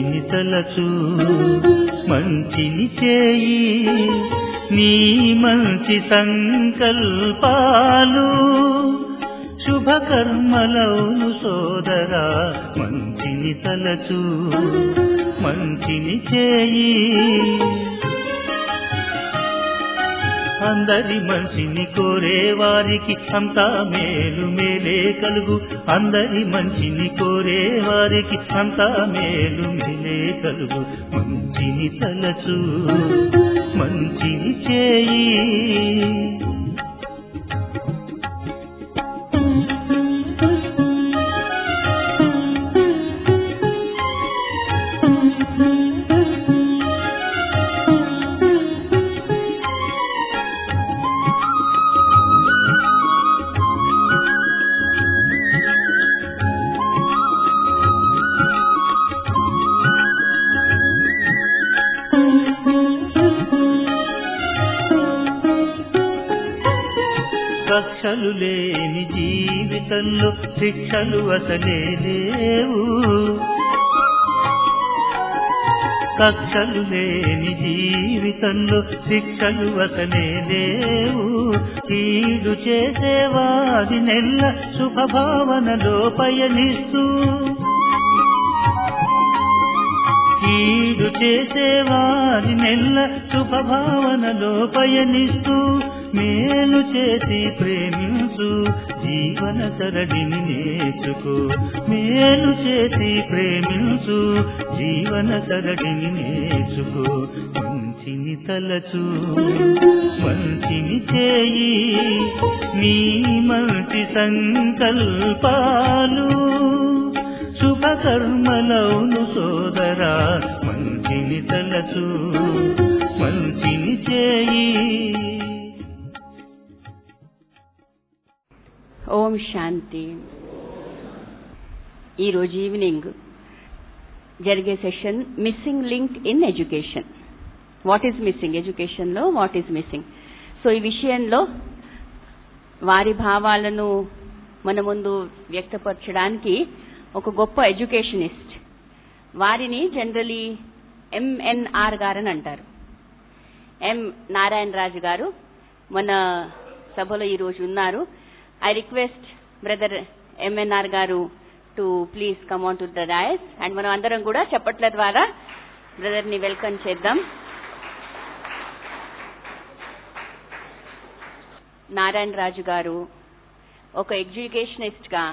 మంచిని తలచు మంచిని చేయి నీ మంచి సంకల్పాలు శుభకర్మలవును సోదరా మంచిని తలచు మంచిని చేయి అందరి మంచిని కోరే వారికి అంతా మేలు మేలే కలుగు అందరి మంచిని కోరే వారికి అంతా మేలు మేలే కలుగు మంచిని తలచు మంచిని చేయి కక్షలు లేని జీవితంలో శిక్షలు అసలే లేవు కక్షలు లేని జీవితంలో శిక్షలు అసలే లేవు కీడు చేసేవాది నెల్ల శుభభావనలో పయనిస్తూ కీడు చేసేవారి నెల్ల శుభభావనలో పయనిస్తూ మేలు చేసి ప్రేమించు జీవన సరళిని నేర్చుకో మేలు చేసి ప్రేమించు జీవన సరళిని నేర్చుకో మంచిని తలచు మంచిని చేయి నీ మంచి సంకల్పాలు శుభకర్మలవును సోదరా మంచిని తలచు మంచిని చేయి ఓం శాంతి ఈరోజు ఈవినింగ్ జరిగే session missing link in education what is missing ఎడ్యుకేషన్లో వాట్ ఈజ్ మిస్సింగ్ సో ఈ విషయంలో వారి భావాలను మన ముందు వ్యక్తపరచడానికి ఒక గొప్ప ఎడ్యుకేషనిస్ట్ వారిని జనరలీ ఎంఎన్ఆర్ గారని అంటారు ఎం నారాయణ రాజు గారు మన సభలో ఈరోజు ఉన్నారు ఐ రిక్వెస్ట్ బ్రదర్ ఎంఎన్ఆర్ గారు to please come on to the dais and మనం అందరం కూడా చెప్పట్ల ద్వారా బ్రదర్ ని వెల్కమ్ చేద్దాం నారాయణ రాజు గారు ఒక ఎడ్యుకేషనిస్ట్ గా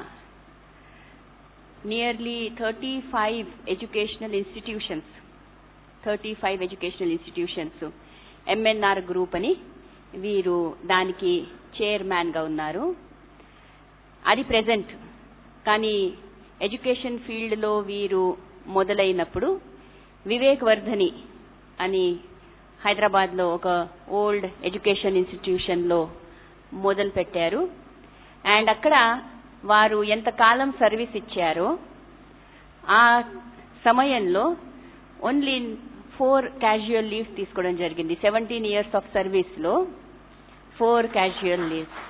nearly thirty five educational institutions thirty five educational institutions MNR group అని వీరు దానికి చైర్మన్ గా ఉన్నారు అది ప్రెజెంట్ కానీ ఎడ్యుకేషన్ ఫీల్డ్ లో వీరు మొదలైనప్పుడు వివేక్ వర్ధని అని హైదరాబాద్ లో ఒక ఓల్డ్ ఎడ్యుకేషన్ ఇన్స్టిట్యూషన్ లో మొదలు పెట్టారు అండ్ అక్కడ వారు ఎంతకాలం సర్వీస్ ఇచ్చారో ఆ సమయంలో ఓన్లీ ఫోర్ క్యాజువల్ లీవ్స్ తీసుకోవడం జరిగింది సెవెంటీన్ ఇయర్స్ ఆఫ్ సర్వీస్ లో ఫోర్ క్యాజువల్ లీవ్స్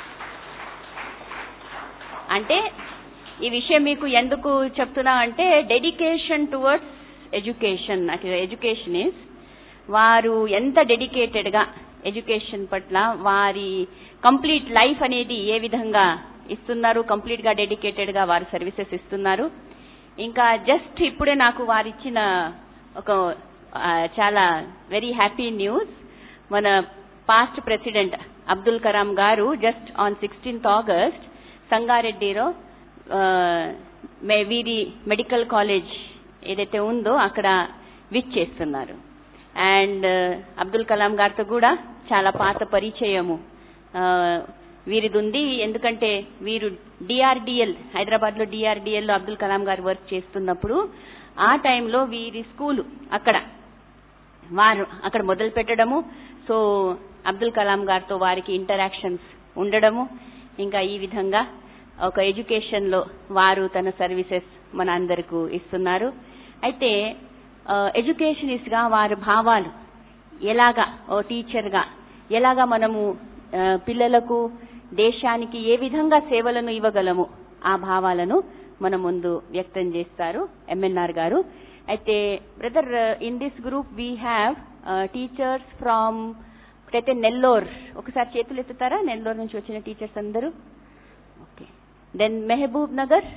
అంటే ఈ విషయం మీకు ఎందుకు చెప్తున్నా అంటే dedication towards education education is వారు ఎంత డెడికేటెడ్ గా ఎడ్యుకేషన్ పట్ల వారి కంప్లీట్ లైఫ్ అనేది ఏ విధంగా ఇస్తున్నారు కంప్లీట్ గా డెడికేటెడ్ గా వారు సర్వీసెస్ ఇస్తున్నారు ఇంకా జస్ట్ ఇప్పుడే నాకు వారు ఇచ్చిన ఒక ఆ, చాలా వెరీ హ్యాపీ న్యూస్ మన పాస్ట్ ప్రెసిడెంట్ అబ్దుల్ కలాం గారు జస్ట్ ఆన్ సిక్స్టీన్త్ ఆగస్ట్ సంగారెడ్డిలో ఆ, మే- వీరి మెడికల్ కాలేజ్ ఏదైతే ఉందో అక్కడ విచ్ చేస్తున్నారు అండ్ అబ్దుల్ కలాం గారితో కూడా చాలా పాత పరిచయము ఆ, వీరిది ఉంది ఎందుకంటే వీరు డిఆర్డిఎల్ హైదరాబాద్ లో డిఆర్డిఎల్ లో అబ్దుల్ కలాం గారు వర్క్ చేస్తున్నప్పుడు ఆ టైంలో వీరి స్కూలు అక్కడ వారు అక్కడ మొదలు పెట్టడము సో అబ్దుల్ కలాం గారితో వారికి ఇంటరాక్షన్స్ ఉండడము ఇంకా ఈ విధంగా ఒక ఎడ్యుకేషన్ లో వారు తన సర్వీసెస్ మన అందరికీ ఇస్తున్నారు అయితే ఎడ్యుకేషనిస్ట్ గా వారి భావాలు ఎలాగా ఓ టీచర్ గా ఎలాగా మనము ఆ, పిల్లలకు దేశానికి ఏ విధంగా సేవలను ఇవ్వగలము ఆ భావాలను మన ముందు వ్యక్తం చేస్తారు ఎంఎన్ఆర్ గారు అయితే brother in this group we have teachers from అయితే నెల్లూర్ ఒకసారి చేతులు ఎత్తుతారా నెల్లూరు నుంచి వచ్చిన టీచర్స్ అందరూ ఓకే దెన్ మెహబూబ్ నగర్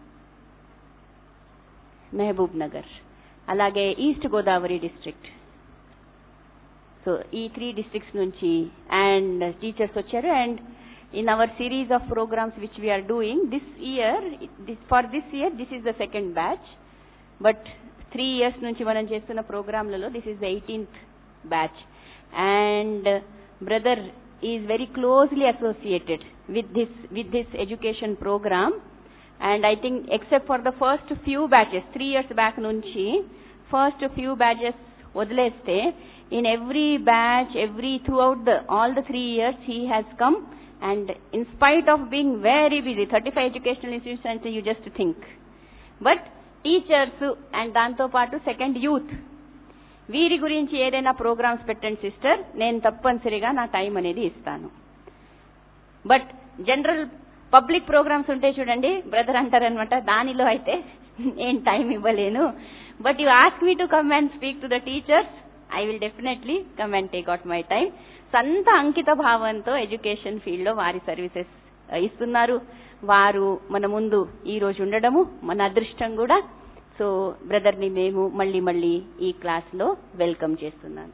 మెహబూబ్ నగర్ అలాగే ఈస్ట్ గోదావరి డిస్ట్రిక్ట్ సో ఈ త్రీ డిస్ట్రిక్ట్స్ నుంచి అండ్ టీచర్స్ వచ్చారు and in our series of programmes which we are doing this year for this year this is the second batch but three years నుంచి మనం చేస్తున్న ప్రోగ్రాంలలో this is the eighteenth batch and brother is very closely associated with this with this education programme and I think except for the first few batches three years back నుంచి first few batches వదిలేస్తే in every batch every throughout the all the three years he has come and in spite of being very busy thirty five educational institutes అంటే you just think but teachers and దాంతో పాటు second youth వీరి గురించి ఏదైనా programmes పెట్టండి sister నేను తప్పనిసరిగా నా టైం అనేది ఇస్తాను బట్ జనరల్ పబ్లిక్ ప్రోగ్రామ్స్ ఉంటే చూడండి బ్రదర్ అంటారనమాట దానిలో అయితే నేను టైం ఇవ్వలేను but you ask me to come and speak to the teachers I will definitely come and take out my time సంత అంకిత భావంతో ఎడ్యుకేషన్ ఫీల్డ్ లో వారి సర్వీసెస్ ఇస్తున్నారు వారు మన ముందు ఈ రోజు ఉండడము మన అదృష్టం కూడా సో బ్రదర్ ని మేము మళ్ళీ మళ్ళీ ఈ క్లాస్ లో వెల్కమ్ చేస్తున్నాను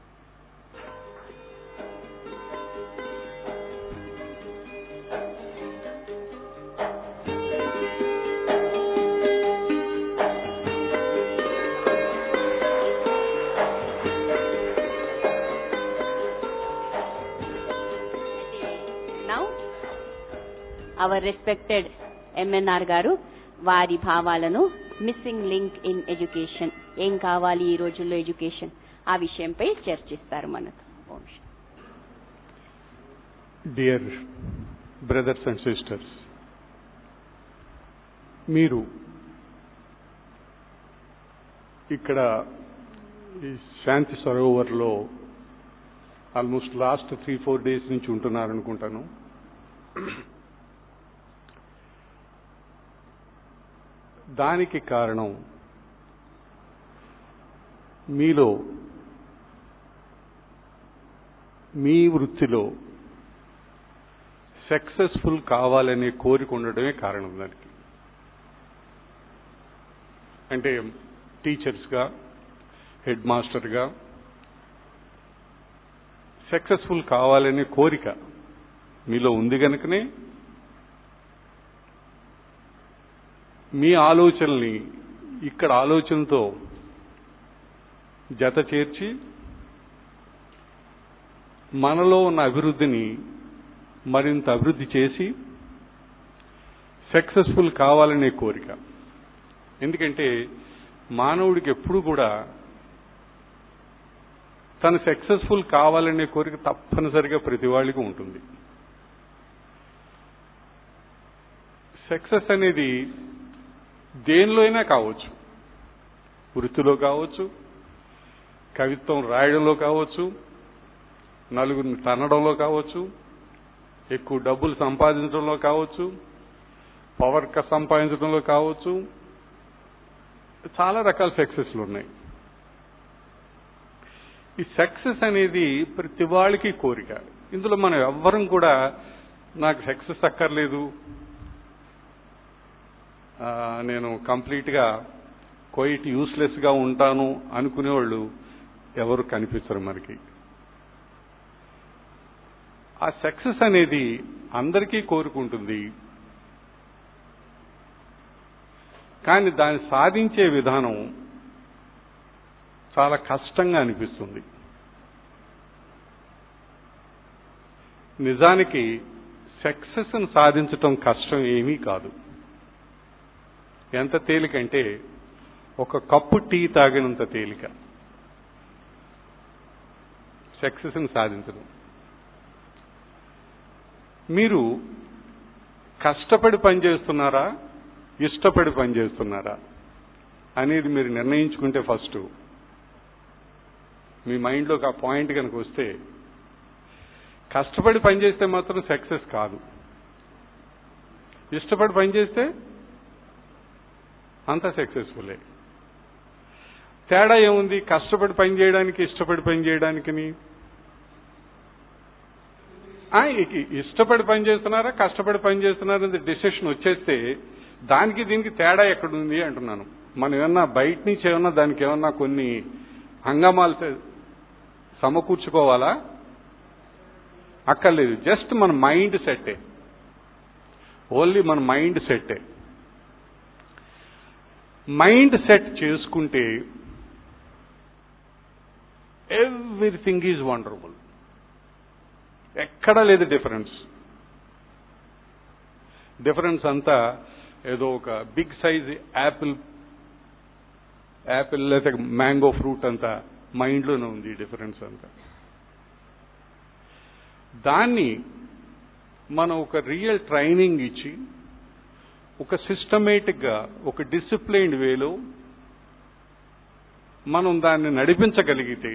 నౌ అవర్ రెస్పెక్టెడ్ ఎంఎన్ఆర్ గారు వారి భావాలను మిస్సింగ్ లింక్ ఇన్ ఎడ్యుకేషన్ ఏం కావాలి ఈ రోజుల్లో ఎడ్యుకేషన్ ఆ విషయంపై చర్చిస్తారు మనతో ఓం శాంతి. డియర్ బ్రదర్స్ అండ్ సిస్టర్స్ మీరు ఇక్కడ ఈ శాంతి సరోవర్లో almost last three four days నుంచి ఉంటున్నారనుకుంటాను దానికి కారణం మీలో మీ వృత్తిలో సక్సెస్ఫుల్ కావాలనే కోరిక ఉండడమే కారణం దానికి అంటే టీచర్స్గా హెడ్ మాస్టర్గా సక్సెస్ఫుల్ కావాలనే కోరిక మీలో ఉంది కనుకనే మీ ఆలోచనల్ని ఇక్కడ ఆలోచనతో జత చేర్చి మనలో ఉన్న అభివృద్ధిని మరింత అభివృద్ధి చేసి సక్సెస్ఫుల్ కావాలనే కోరిక ఎందుకంటే మానవుడికి ఎప్పుడు కూడా తను సక్సెస్ఫుల్ కావాలనే కోరిక తప్పనిసరిగా ప్రతి వాళ్ళకి ఉంటుంది సక్సెస్ అనేది దేనిలో అయినా కావచ్చు వృత్తిలో కావచ్చు కవిత్వం రాయడంలో కావచ్చు నలుగురిని తనడంలో కావచ్చు ఎక్కువ డబ్బులు సంపాదించడంలో కావచ్చు పవర్ క- సంపాదించడంలో కావచ్చు చాలా రకాల సక్సెస్లు ఉన్నాయి ఈ సక్సెస్ అనేది ప్రతి వాళ్ళకి కోరిక ఇందులో మనం ఎవ్వరం కూడా నాకు సక్సెస్ అక్కర్లేదు ఆ, నేను కంప్లీట్గా క్వైట్ యూస్లెస్గా ఉంటాను అనుకునేవాళ్ళు ఎవరు కనిపించరు మనకి ఆ సక్సెస్ అనేది అందరికీ కోరుకుంటుంది కానీ దాన్ని సాధించే విధానం చాలా కష్టంగా అనిపిస్తుంది నిజానికి సక్సెస్ను సాధించటం కష్టం ఏమీ కాదు ఎంత తేలికంటే ఒక కప్పు టీ తాగినంత తేలిక సక్సెస్ని సాధించడం మీరు కష్టపడి పనిచేస్తున్నారా ఇష్టపడి పనిచేస్తున్నారా అనేది మీరు నిర్ణయించుకుంటే ఫస్ట్ మీ మైండ్లోకి ఆ పాయింట్ కనుక వస్తే కష్టపడి పనిచేస్తే మాత్రం సక్సెస్ కాదు ఇష్టపడి పనిచేస్తే అంత సక్సెస్ఫుల్లే తేడా ఏముంది కష్టపడి పని చేయడానికి ఇష్టపడి పని చేయడానికిని ఆ, ఇ- ఇష్టపడి పని చేస్తున్నారా కష్టపడి పని చేస్తున్నారా అనేది డిసిషన్ వచ్చేస్తే దానికి దీనికి తేడా ఎక్కడుంది అంటున్నాను మనం ఏమన్నా బయట నుంచి ఏమన్నా దానికి ఏమన్నా కొన్ని హంగామాలు స- సమకూర్చుకోవాలా అక్కర్లేదు జస్ట్ మన మైండ్ సెట్టే ఓన్లీ మన మైండ్ సెట్టే మైండ్ సెట్ చేసుకుంటే ఎవ్రీథింగ్ ఈజ్ వండర్ఫుల్ ఎక్కడా లేదు డిఫరెన్స్ డిఫరెన్స్ అంతా ఏదో ఒక బిగ్ సైజ్ యాపిల్ యాపిల్ లేదా మ్యాంగో ఫ్రూట్ అంతా మైండ్లోనే ఉంది ఈ డిఫరెన్స్ అంతా దాన్ని మనం ఒక రియల్ ట్రైనింగ్ ఇచ్చి ఒక సిస్టమేటిక్గా ఒక డిసిప్లైన్డ్ వేలో మనం దాన్ని నడిపించగలిగితే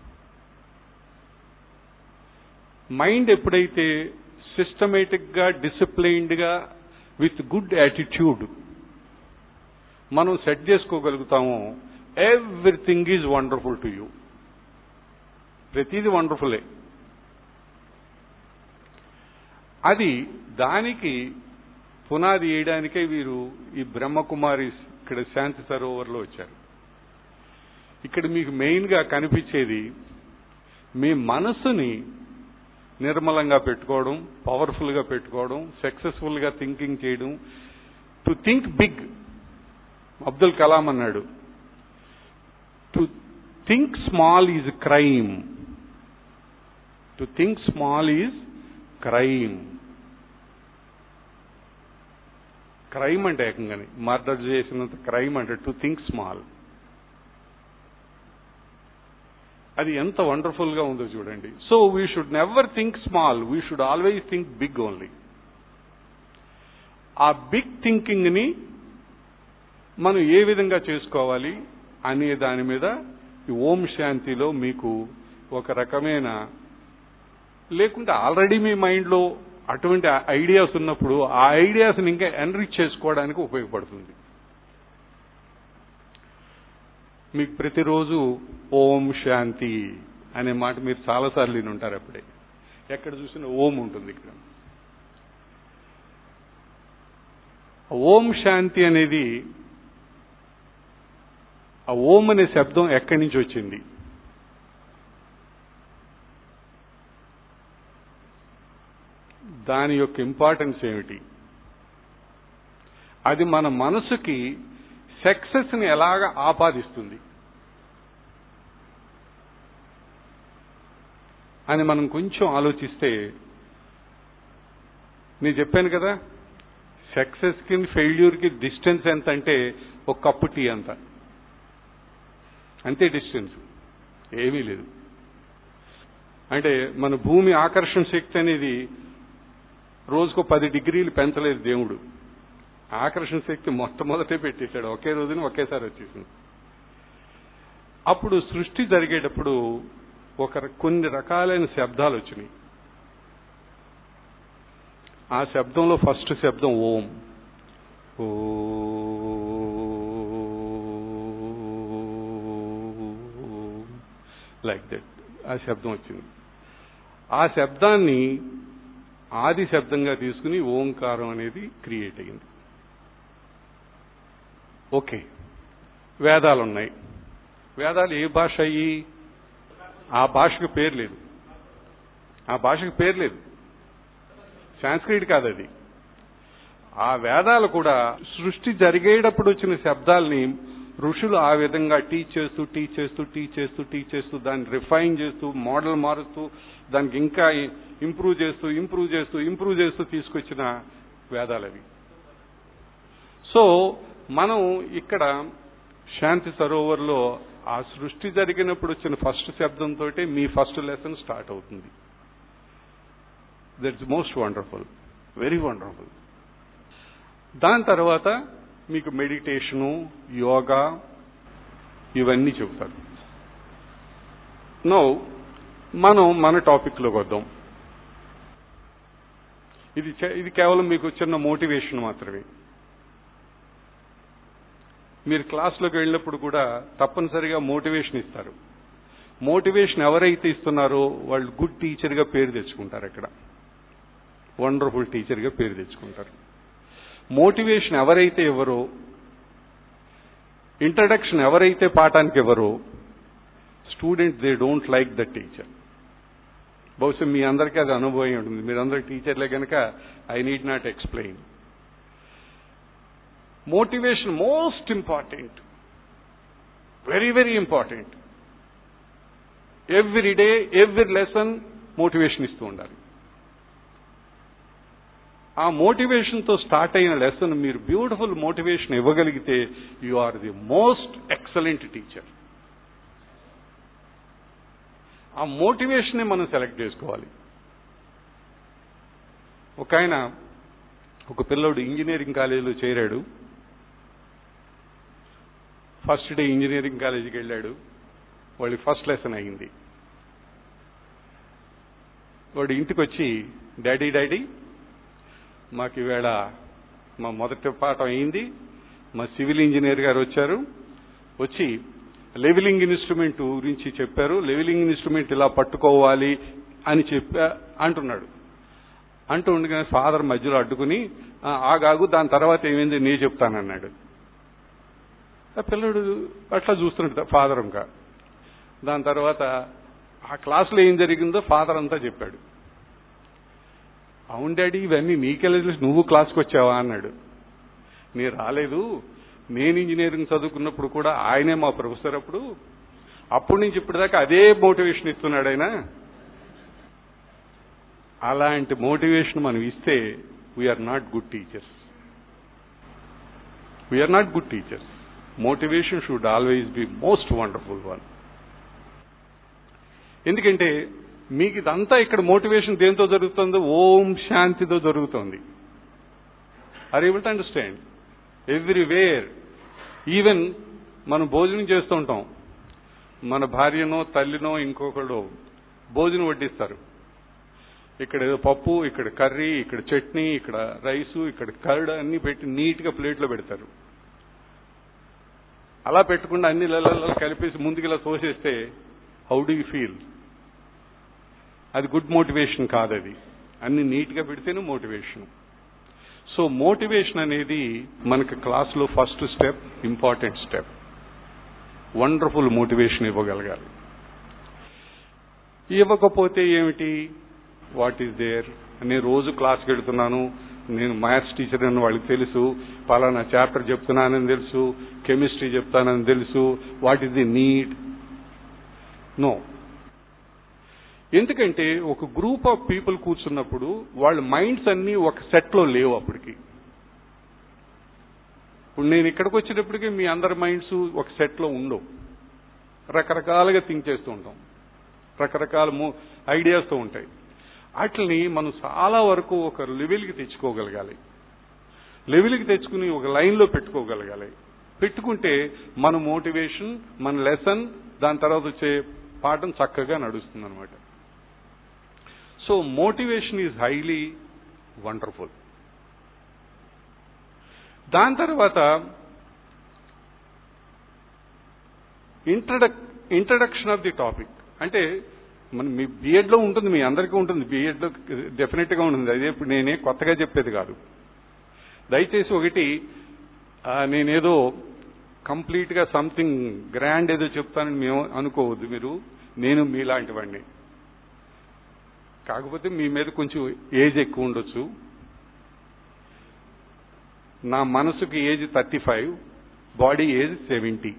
మైండ్ ఎప్పుడైతే సిస్టమేటిక్గా డిసిప్లైన్డ్గా విత్ గుడ్ యాటిట్యూడ్ మనం సెట్ చేసుకోగలుగుతామో everything is wonderful to you ప్రతిదీ వండర్ఫుల్లే అది దానికి పునాది వేయడానికే వీరు ఈ బ్రహ్మకుమారి ఇక్కడ శాంతి సరోవర్లో వచ్చారు ఇక్కడ మీకు మెయిన్గా కనిపించేది మీ మనసుని నిర్మలంగా పెట్టుకోవడం పవర్ఫుల్గా పెట్టుకోవడం సక్సెస్ఫుల్గా థింకింగ్ చేయడం to think big Abdul Kalam అన్నాడు to think small is crime to think small is crime crime అంటే ఏకంగాని మర్డర్ చేసినంత క్రైమ్ అంటే టు థింక్ స్మాల్ అది ఎంత వండర్ఫుల్ గా ఉందో చూడండి so we should never think small we should always think big only ఆ బిగ్ థింకింగ్ ని మనం ఏ విధంగా చేసుకోవాలి అనే దాని మీద ఈ ఓం శాంతిలో మీకు ఒక రకమైన లేకుంటే ఆల్రెడీ మీ మైండ్లో అటువంటి ఐడియాస్ ఉన్నప్పుడు ఆ ఐడియాస్ని ఇంకా ఎన్రిచ్ చేసుకోవడానికి ఉపయోగపడుతుంది మీకు ప్రతిరోజు ఓం శాంతి అనే మాట మీరు చాలాసార్లు విని ఉంటారు అప్పుడే ఎక్కడ చూసినా ఓం ఉంటుంది ఇక్కడ ఓం శాంతి అనేది ఆ ఓం అనే శబ్దం ఎక్కడి నుంచి వచ్చింది దాని యొక్క ఇంపార్టెన్స్ ఏమిటి అది మన మనసుకి సక్సెస్ని ఎలాగ ఆపాదిస్తుంది అని మనం కొంచెం ఆలోచిస్తే నేను చెప్పాను కదా సక్సెస్కి ఫెయిల్యూర్కి డిస్టెన్స్ ఎంత అంటే ఒక కప్పు టీ అంత అంతే డిస్టెన్స్ ఏమీ లేదు అంటే మన భూమి ఆకర్షణ శక్తి అనేది రోజుకో పది డిగ్రీలు పెంచలేదు దేవుడు ఆకర్షణ శక్తి మొట్టమొదటే పెట్టేశాడు ఒకే రోజున ఒకేసారి వచ్చేసింది అప్పుడు సృష్టి జరిగేటప్పుడు ఒక ర- కొన్ని రకాలైన శబ్దాలు వచ్చినాయి ఆ శబ్దంలో ఫస్ట్ శబ్దం ఓం ఓ లైక్ దట్ ఆ శబ్దం వచ్చింది ఆ శబ్దాన్ని ఆది శబ్దంగా తీసుకుని ఓంకారం అనేది క్రియేట్ అయింది ఓకే వేదాలు ఉన్నాయి వేదాలు ఏ భాష అయ్యి ఆ భాషకు పేరు లేదు ఆ భాషకు పేరు లేదు సాంస్క్రిట్ కాదు అది ఆ వేదాలు కూడా సృష్టి జరిగేటప్పుడు వచ్చిన శబ్దాల్ని ఋషులు ఆ విధంగా టీచ్ చేస్తూ టీచ్ చేస్తూ టీచ్ చేస్తూ టీచ్ చేస్తూ దాన్ని రిఫైన్ చేస్తూ మోడల్ మారుస్తూ దానికి ఇంకా ఇంప్రూవ్ చేస్తూ ఇంప్రూవ్ చేస్తూ ఇంప్రూవ్ చేస్తూ తీసుకొచ్చిన వేదాలు అవి సో మనం ఇక్కడ శాంతి సరోవర్లో ఆ సృష్టి జరిగినప్పుడు వచ్చిన ఫస్ట్ శబ్దంతో మీ ఫస్ట్ లెసన్ స్టార్ట్ అవుతుంది that's most wonderful very wonderful దాని తర్వాత మీకు మెడిటేషను యోగా ఇవన్నీ చెబుతారు నో మనం మన టాపిక్లోకి వద్దాం ఇది చే- ఇది కేవలం మీకు చిన్న మోటివేషన్ మాత్రమే మీరు క్లాస్లోకి వెళ్ళినప్పుడు కూడా తప్పనిసరిగా మోటివేషన్ ఇస్తారు మోటివేషన్ ఎవరైతే ఇస్తున్నారో వాళ్ళు గుడ్ టీచర్గా పేరు తెచ్చుకుంటారు అక్కడ వండర్ఫుల్ టీచర్గా పేరు తెచ్చుకుంటారు మోటివేషన్ ఎవరైతే ఇవ్వరో ఇంట్రడక్షన్ ఎవరైతే పాఠానికి ఇవ్వరో student they don't like the teacher బహుశా మీ అందరికీ అది అనుభవం ఉంటుంది మీరందరూ టీచర్లే కనుక I need not explain motivation most important very very important every day every lesson motivation ఇస్తూ ఉండాలి ఆ మోటివేషన్తో స్టార్ట్ అయిన లెసన్ మీరు బ్యూటిఫుల్ మోటివేషన్ ఇవ్వగలిగితే you are the most excellent teacher ఆ మోటివేషన్ని మనం సెలెక్ట్ చేసుకోవాలి ఒక ఆయన ఒక పిల్లోడు ఇంజనీరింగ్ కాలేజీలో చేరాడు ఫస్ట్ డే ఇంజనీరింగ్ కాలేజీకి వెళ్ళాడు వాడి ఫస్ట్ లెసన్ అయింది వాడు ఇంటికి వచ్చి డాడీ డాడీ మాకు ఈవేళ మా మొదటి పాఠం అయింది మా సివిల్ ఇంజనీర్ గారు వచ్చారు వచ్చి లెవెలింగ్ ఇన్స్ట్రుమెంట్ గురించి చెప్పారు లెవెలింగ్ ఇన్స్ట్రుమెంట్ ఇలా పట్టుకోవాలి అని చెప్పా అంటున్నాడు అంటూ ఉండగానే ఫాదర్ మధ్యలో అడ్డుకుని "ఆ, ఆగాగు దాని తర్వాత ఏమైంది నీ చెప్తానన్నాడు ఆ పిల్లడు అట్లా చూస్తున్నాడు ఫాదర్ ఇంకా దాని తర్వాత ఆ క్లాసులో ఏం జరిగిందో ఫాదర్ అంతా చెప్పాడు అవును డాడీ ఇవన్నీ నీకెలా తెలుసు నువ్వు క్లాస్కి వచ్చావా అన్నాడు నేను రాలేదు నేను ఇంజనీరింగ్ చదువుకున్నప్పుడు కూడా ఆయనే మా ప్రొఫెసర్ అప్పుడు అప్పటి నుంచి ఇప్పటిదాకా అదే మోటివేషన్ ఇస్తున్నాడు ఆయన అలాంటి మోటివేషన్ మనం ఇస్తే we are not good teachers we are not good teachers motivation should always be most wonderful one ఎందుకంటే మీకు ఇదంతా ఇక్కడ మోటివేషన్ దేంతో జరుగుతుందో ఓం శాంతితో జరుగుతోంది are able to understand everywhere even మనం భోజనం చేస్తూ ఉంటాం మన భార్యనో తల్లినో ఇంకొకడు భోజనం వడ్డిస్తారు ఇక్కడ ఏదో పప్పు ఇక్కడ కర్రీ ఇక్కడ చట్నీ ఇక్కడ రైసు ఇక్కడ కర్డ్ అన్ని పెట్టి నీట్గా ప్లేట్లో పెడతారు అలా పెట్టకుండా అన్ని లల్ల కలిపేసి ముందుకు ఇలా తోసేస్తే హౌ డూ యూ ఫీల్ అది గుడ్ మోటివేషన్ కాదు అది అన్ని నీట్గా పెడితేనే మోటివేషన్ సో మోటివేషన్ అనేది మనకి క్లాస్లో first step important step wonderful motivation ఇవ్వగలగాలి ఇవ్వకపోతే ఏమిటి వాట్ ఈస్ దేర్ నేను రోజు క్లాస్కి వెళ్తున్నాను నేను మ్యాథ్స్ టీచర్ అని వాళ్ళకి తెలుసు పలానా చాప్టర్ చెప్తున్నానని తెలుసు కెమిస్ట్రీ చెప్తానని తెలుసు what is the need no ఎందుకంటే ఒక గ్రూప్ ఆఫ్ పీపుల్ కూర్చున్నప్పుడు వాళ్ళ మైండ్స్ అన్ని ఒక సెట్లో లేవు అప్పటికి ఇప్పుడు నేను ఇక్కడికి వచ్చేటప్పటికి మీ అందరి మైండ్స్ ఒక సెట్లో ఉండవు రకరకాలుగా థింక్ చేస్తూ ఉంటాం రకరకాల ఐడియాస్తో ఉంటాయి వాటిని మనం చాలా వరకు ఒక లెవెల్కి తెచ్చుకోగలగాలి లెవెల్కి తెచ్చుకుని ఒక లైన్లో పెట్టుకోగలగాలి పెట్టుకుంటే మన మోటివేషన్ మన లెసన్ దాని తర్వాత వచ్చే పాఠం చక్కగా నడుస్తుంది అనమాట so motivation is highly wonderful దాని తర్వాత ఇంట్రడక్ ఇంట్రడక్షన్ ఆఫ్ ది టాపిక్ అంటే మన మీ బిఎడ్లో ఉంటుంది మీ అందరికీ ఉంటుంది బిఎడ్లో డెఫినెట్గా ఉంటుంది అదే ఇప్పుడు నేనే కొత్తగా చెప్పేది కాదు దయచేసి ఒకటి ఆ, నేనేదో కంప్లీట్గా సంథింగ్ గ్రాండ్ ఏదో చెప్తానని మేము అనుకోవద్దు మీరు నేను మీలాంటి వాడిని కాకపోతే మీ మీద కొంచెం ఏజ్ ఎక్కువ ఉండొచ్చు నా మనసుకి age thirty five body age seventy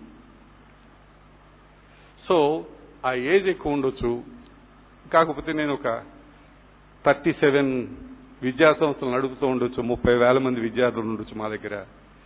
so ఆ ఏజ్ ఎక్కువ ఉండొచ్చు కాకపోతే నేను ఒక థర్టీ సెవెన్ విద్యా సంస్థలు నడుపుతూ ఉండొచ్చు ముప్పై వేల మంది విద్యార్థులు ఉండొచ్చు మా దగ్గర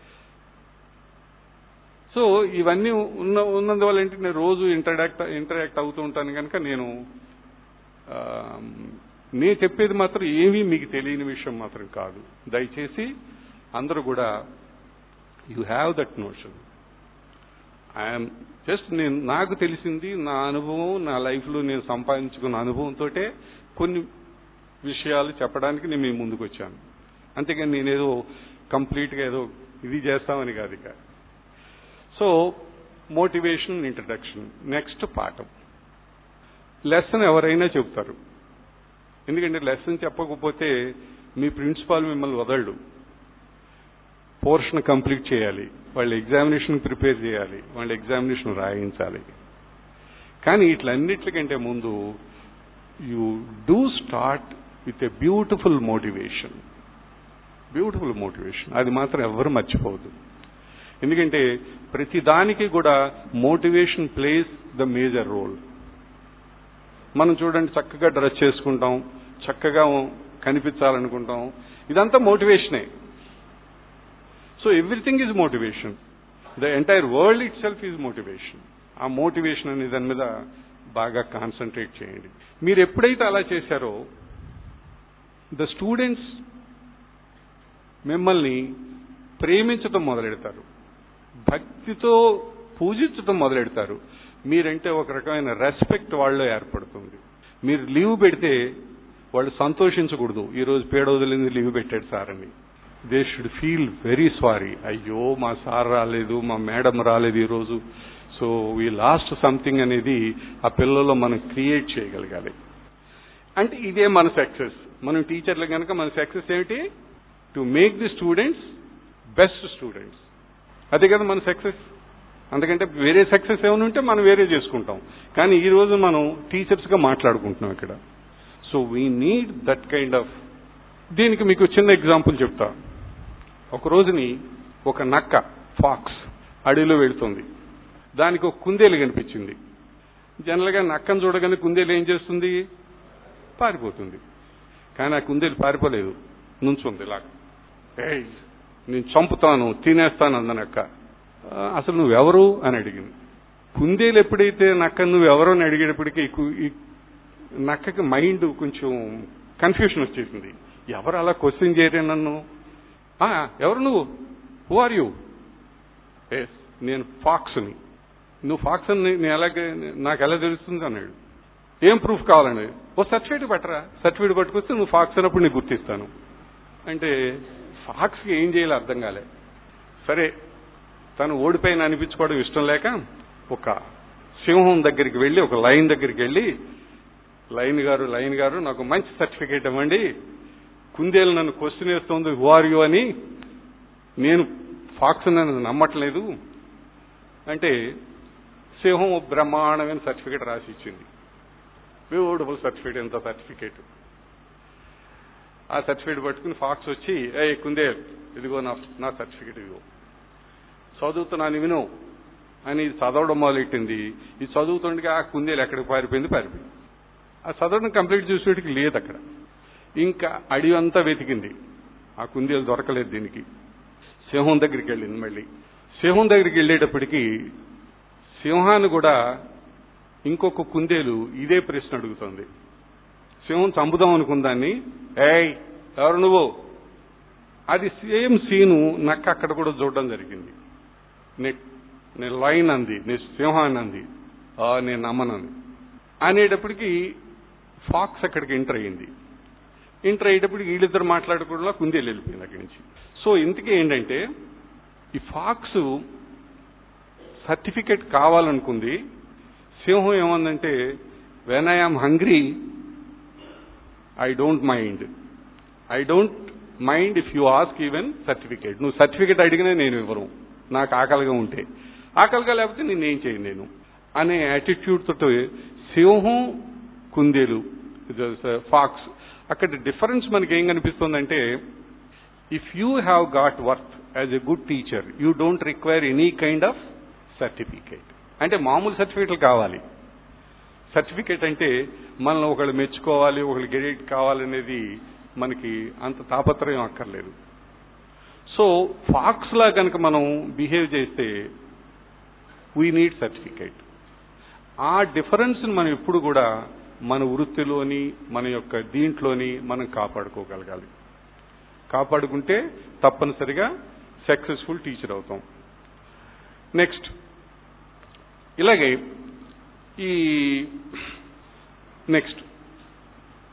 సో ఇవన్నీ ఉన్న ఉన్నందువల్ల ఏంటి నేను రోజు ఇంటరాక్ట్ ఇంటరాక్ట్ అవుతూ ఉంటాను కనుక నేను ఆ, నేను చెప్పేది మాత్రం ఏమీ మీకు తెలియని విషయం మాత్రం కాదు దయచేసి అందరూ కూడా you have that notion I'm just నేను నాకు తెలిసింది నా అనుభవం నా లైఫ్లో నేను సంపాదించుకున్న అనుభవంతో కొన్ని విషయాలు చెప్పడానికి నేను మీ ముందుకు వచ్చాను అంతేగాని నేనేదో కంప్లీట్గా ఏదో ఇది చేస్తామని కాదు ఇక సో మోటివేషన్ ఇంట్రడక్షన్ నెక్స్ట్ పాఠం లెసన్ ఎవరైనా చెప్తారు ఎందుకంటే లెసన్ చెప్పకపోతే మీ ప్రిన్సిపాల్ మిమ్మల్ని వదలడు పోర్షన్ కంప్లీట్ చేయాలి వాళ్ళ ఎగ్జామినేషన్ ప్రిపేర్ చేయాలి వాళ్ళ ఎగ్జామినేషన్ రాయించాలి కానీ ఇట్లన్నిటికంటే ముందు you do start with a beautiful motivation beautiful motivation అది మాత్రం ఎవరు మర్చిపోవద్దు ఎందుకంటే ప్రతి దానికి కూడా motivation plays the major role మనం చూడండి చక్కగా డ్రెస్ చేసుకుంటాం చక్కగా కనిపించాలనుకుంటాం ఇదంతా మోటివేషనే so everything is motivation the entire world itself is motivation ఆ మోటివేషన్ అనే దాని మీద బాగా కాన్సన్ట్రేట్ చేయండి మీరు ఎప్పుడైతే అలా చేశారో ద స్టూడెంట్స్ మిమ్మల్ని ప్రేమించటం మొదలెడతారు భక్తితో పూజించటం మొదలెడతారు మీరంటే ఒక రకమైన రెస్పెక్ట్ వాళ్ళలో ఏర్పడుతుంది మీరు లీవ్ పెడితే వాళ్ళు సంతోషించకూడదు ఈరోజు పేడ వదిలింది లీవ్ పెట్టాడు సార్ అని they should feel very sorry అయ్యో మా సార్ రాలేదు మా మేడం రాలేదు ఈరోజు సో వీ లాస్ట్ సంథింగ్ అనేది ఆ పిల్లల్లో మనం క్రియేట్ చేయగలగాలి అంటే ఇదే మన సక్సెస్ మనం టీచర్లు కనుక మన సక్సెస్ ఏమిటి to make the students best students అదే కదా మన సక్సెస్ అందుకంటే వేరే సక్సెస్ ఏమైనా ఉంటే మనం వేరే చేసుకుంటాం కానీ ఈ రోజు మనం టీచర్స్గా మాట్లాడుకుంటున్నాం ఇక్కడ so we need that kind of దీనికి మీకు చిన్న ఎగ్జాంపుల్ చెప్తా ఒక రోజుని ఒక నక్క ఫాక్స్ అడవిలో వెళుతుంది దానికి ఒక కుందేలు కనిపించింది జనరల్గా నక్కను చూడగానే కుందేలు ఏం చేస్తుంది పారిపోతుంది కానీ ఆ కుందేలు పారిపోలేదు నుంచుంది ఇలా ఏయ్ నేను చంపుతాను తినేస్తాను అందనక్క అసలు నువ్వెవరు అని అడిగింది కుందేలు ఎప్పుడైతే నక్క నువ్వెవరు అని అడిగేటప్పటికీ ఈ కు- ఈ నక్కకి మైండ్ కొంచెం కన్ఫ్యూషన్ వచ్చేసింది ఎవరు అలా క్వశ్చన్ చేయరే నన్ను "ఆ, ఎవరు నువ్వు హూ ఆర్ యూ ఎస్ నేను ఫాక్స్ని నువ్వు ఫాక్స్ అని నేను ఎలాగే నాకు ఎలా తెలుస్తుంది అన్నాడు ఏం ప్రూఫ్ కావాలండి ఓ సర్టిఫికేట్ పట్టరా సర్టిఫికేట్ పట్టుకొస్తే నువ్వు ఫాక్స్ అన్నప్పుడు నీకు గుర్తిస్తాను అంటే ఫాక్స్కి ఏం చేయాలో అర్థం కాలే సరే తను ఓడిపోయిన అనిపించుకోవడం ఇష్టం లేక ఒక సింహం దగ్గరికి వెళ్ళి ఒక లైన్ దగ్గరికి వెళ్ళి లైన్ గారు లైన్ గారు నాకు మంచి సర్టిఫికేట్ ఇవ్వండి కుందేలు నన్ను క్వశ్చన్ వేస్తోంది హు ఆర్ యు అని నేను ఫాక్స్ నన్ను నమ్మట్లేదు అంటే సింహం ఓ బ్రహ్మాండమైన సర్టిఫికేట్ రాసి ఇచ్చింది బ్యూటిఫుల్ సర్టిఫికేట్ ఎంత సర్టిఫికేట్ ఆ సర్టిఫికేట్ పట్టుకుని ఫాక్స్ వచ్చి ఏ కుందేల్ ఇదిగో నా నా సర్టిఫికేట్ ఇదిగో చదువుతున్నాను విను అని ఇది చదవడం మొదలెట్టింది ఇది చదువుతుండగా ఆ కుందేలు ఎక్కడికి పారిపోయింది పారిపోయింది ఆ చదవడం కంప్లీట్ చేసేటికి లేదు అక్కడ ఇంకా అడవి అంతా వెతికింది ఆ కుందేలు దొరకలేదు దీనికి సింహం దగ్గరికి వెళ్ళింది మళ్ళీ సింహం దగ్గరికి వెళ్ళేటప్పటికి సింహాన్ని కూడా ఇంకొక కుందేలు ఇదే ప్రశ్న అడుగుతుంది సింహం చంపుదాం అనుకుందాన్ని ఏయ్ ఎవరు నువ్వు అది సేమ్ సీను నక్క అక్కడ కూడా చూడడం జరిగింది నే- నేను లైన్ అంది నేను సింహాన్ని అంది "ఆ, నేను నమ్మనంది అనేటప్పటికి ఫాక్స్ అక్కడికి ఎంటర్ అయ్యింది ఎంటర్ అయ్యేటప్పటికి వీళ్ళిద్దరు మాట్లాడుకోవడంలో కుందేలు వెళ్ళిపోయింది అక్కడి నుంచి సో ఇంతకీ ఏంటంటే ఈ ఫాక్స్ సర్టిఫికెట్ కావాలనుకుంది సింహం ఏమందంటే when I'm hungry I don't mind I don't mind if you ask even certificate నువ్వు సర్టిఫికేట్ అడిగినా నేను ఇవ్వను నాకు ఆకలిగా ఉంటే ఆకలిగా లేకపోతే నేనేం చేయను నేను అనే యాటిట్యూడ్ తోటి సింహం కుందేలు ఫాక్స్ అక్కడ డిఫరెన్స్ మనకి ఏం కనిపిస్తుందంటే if you have got worth as a good teacher you don't require any kind of certificate అంటే మామూలు సర్టిఫికేట్లు కావాలి సర్టిఫికేట్ అంటే మనల్ని ఒకళ్ళు మెచ్చుకోవాలి ఒకళ్ళు గెరేట్ కావాలనేది మనకి అంత తాపత్రయం అక్కర్లేదు సో ఫాక్స్ లా కనుక మనం బిహేవ్ చేస్తే వీ నీడ్ సర్టిఫికేట్ ఆ డిఫరెన్స్ మనం ఎప్పుడు కూడా మన వృత్తిలోని మన యొక్క దీంట్లోని మనం కాపాడుకోగలగాలి కాపాడుకుంటే తప్పనిసరిగా సక్సెస్ఫుల్ టీచర్ అవుతాం నెక్స్ట్ ఇలాగే ఈ నెక్స్ట్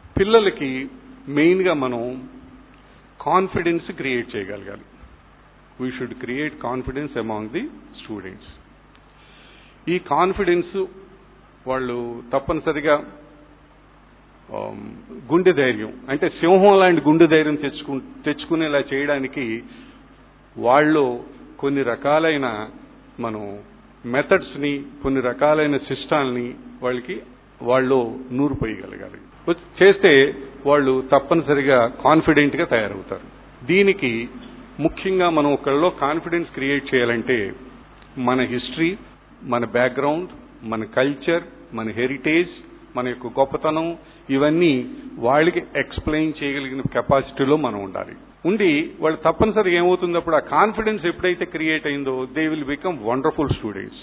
పిల్లలకి మెయిన్గా మనం కాన్ఫిడెన్స్ క్రియేట్ చేయగలగాలి we should create confidence among the students ఈ కాన్ఫిడెన్స్ వాళ్ళు తప్పనిసరిగా ఆమ్, గుండె ధైర్యం అంటే సింహం లాంటి గుండె ధైర్యం తెచ్చుకు తెచ్చుకునేలా చేయడానికి వాళ్ళు కొన్ని రకాలైన మనం మెథడ్స్ ని కొన్ని రకాలైన సిస్టాల్ని వాళ్ళకి వాళ్ళు నూరు పోయగలగాలి వచ్చి- చేస్తే వాళ్ళు తప్పనిసరిగా కాన్ఫిడెంట్ గా తయారవుతారు దీనికి ముఖ్యంగా మనం ఒకళ్ళలో కాన్ఫిడెన్స్ క్రియేట్ చేయాలంటే మన హిస్టరీ మన బ్యాక్గ్రౌండ్ మన కల్చర్ మన హెరిటేజ్ మన యొక్క గొప్పతనం ఇవన్నీ వాళ్ళకి ఎక్స్ప్లెయిన్ చేయగలిగిన కెపాసిటీలో మనం ఉండాలి ఉండి వాళ్ళు తప్పనిసరిగా ఏమవుతుంది అప్పుడు ఆ కాన్ఫిడెన్స్ ఎప్పుడైతే క్రియేట్ అయిందో they will become wonderful students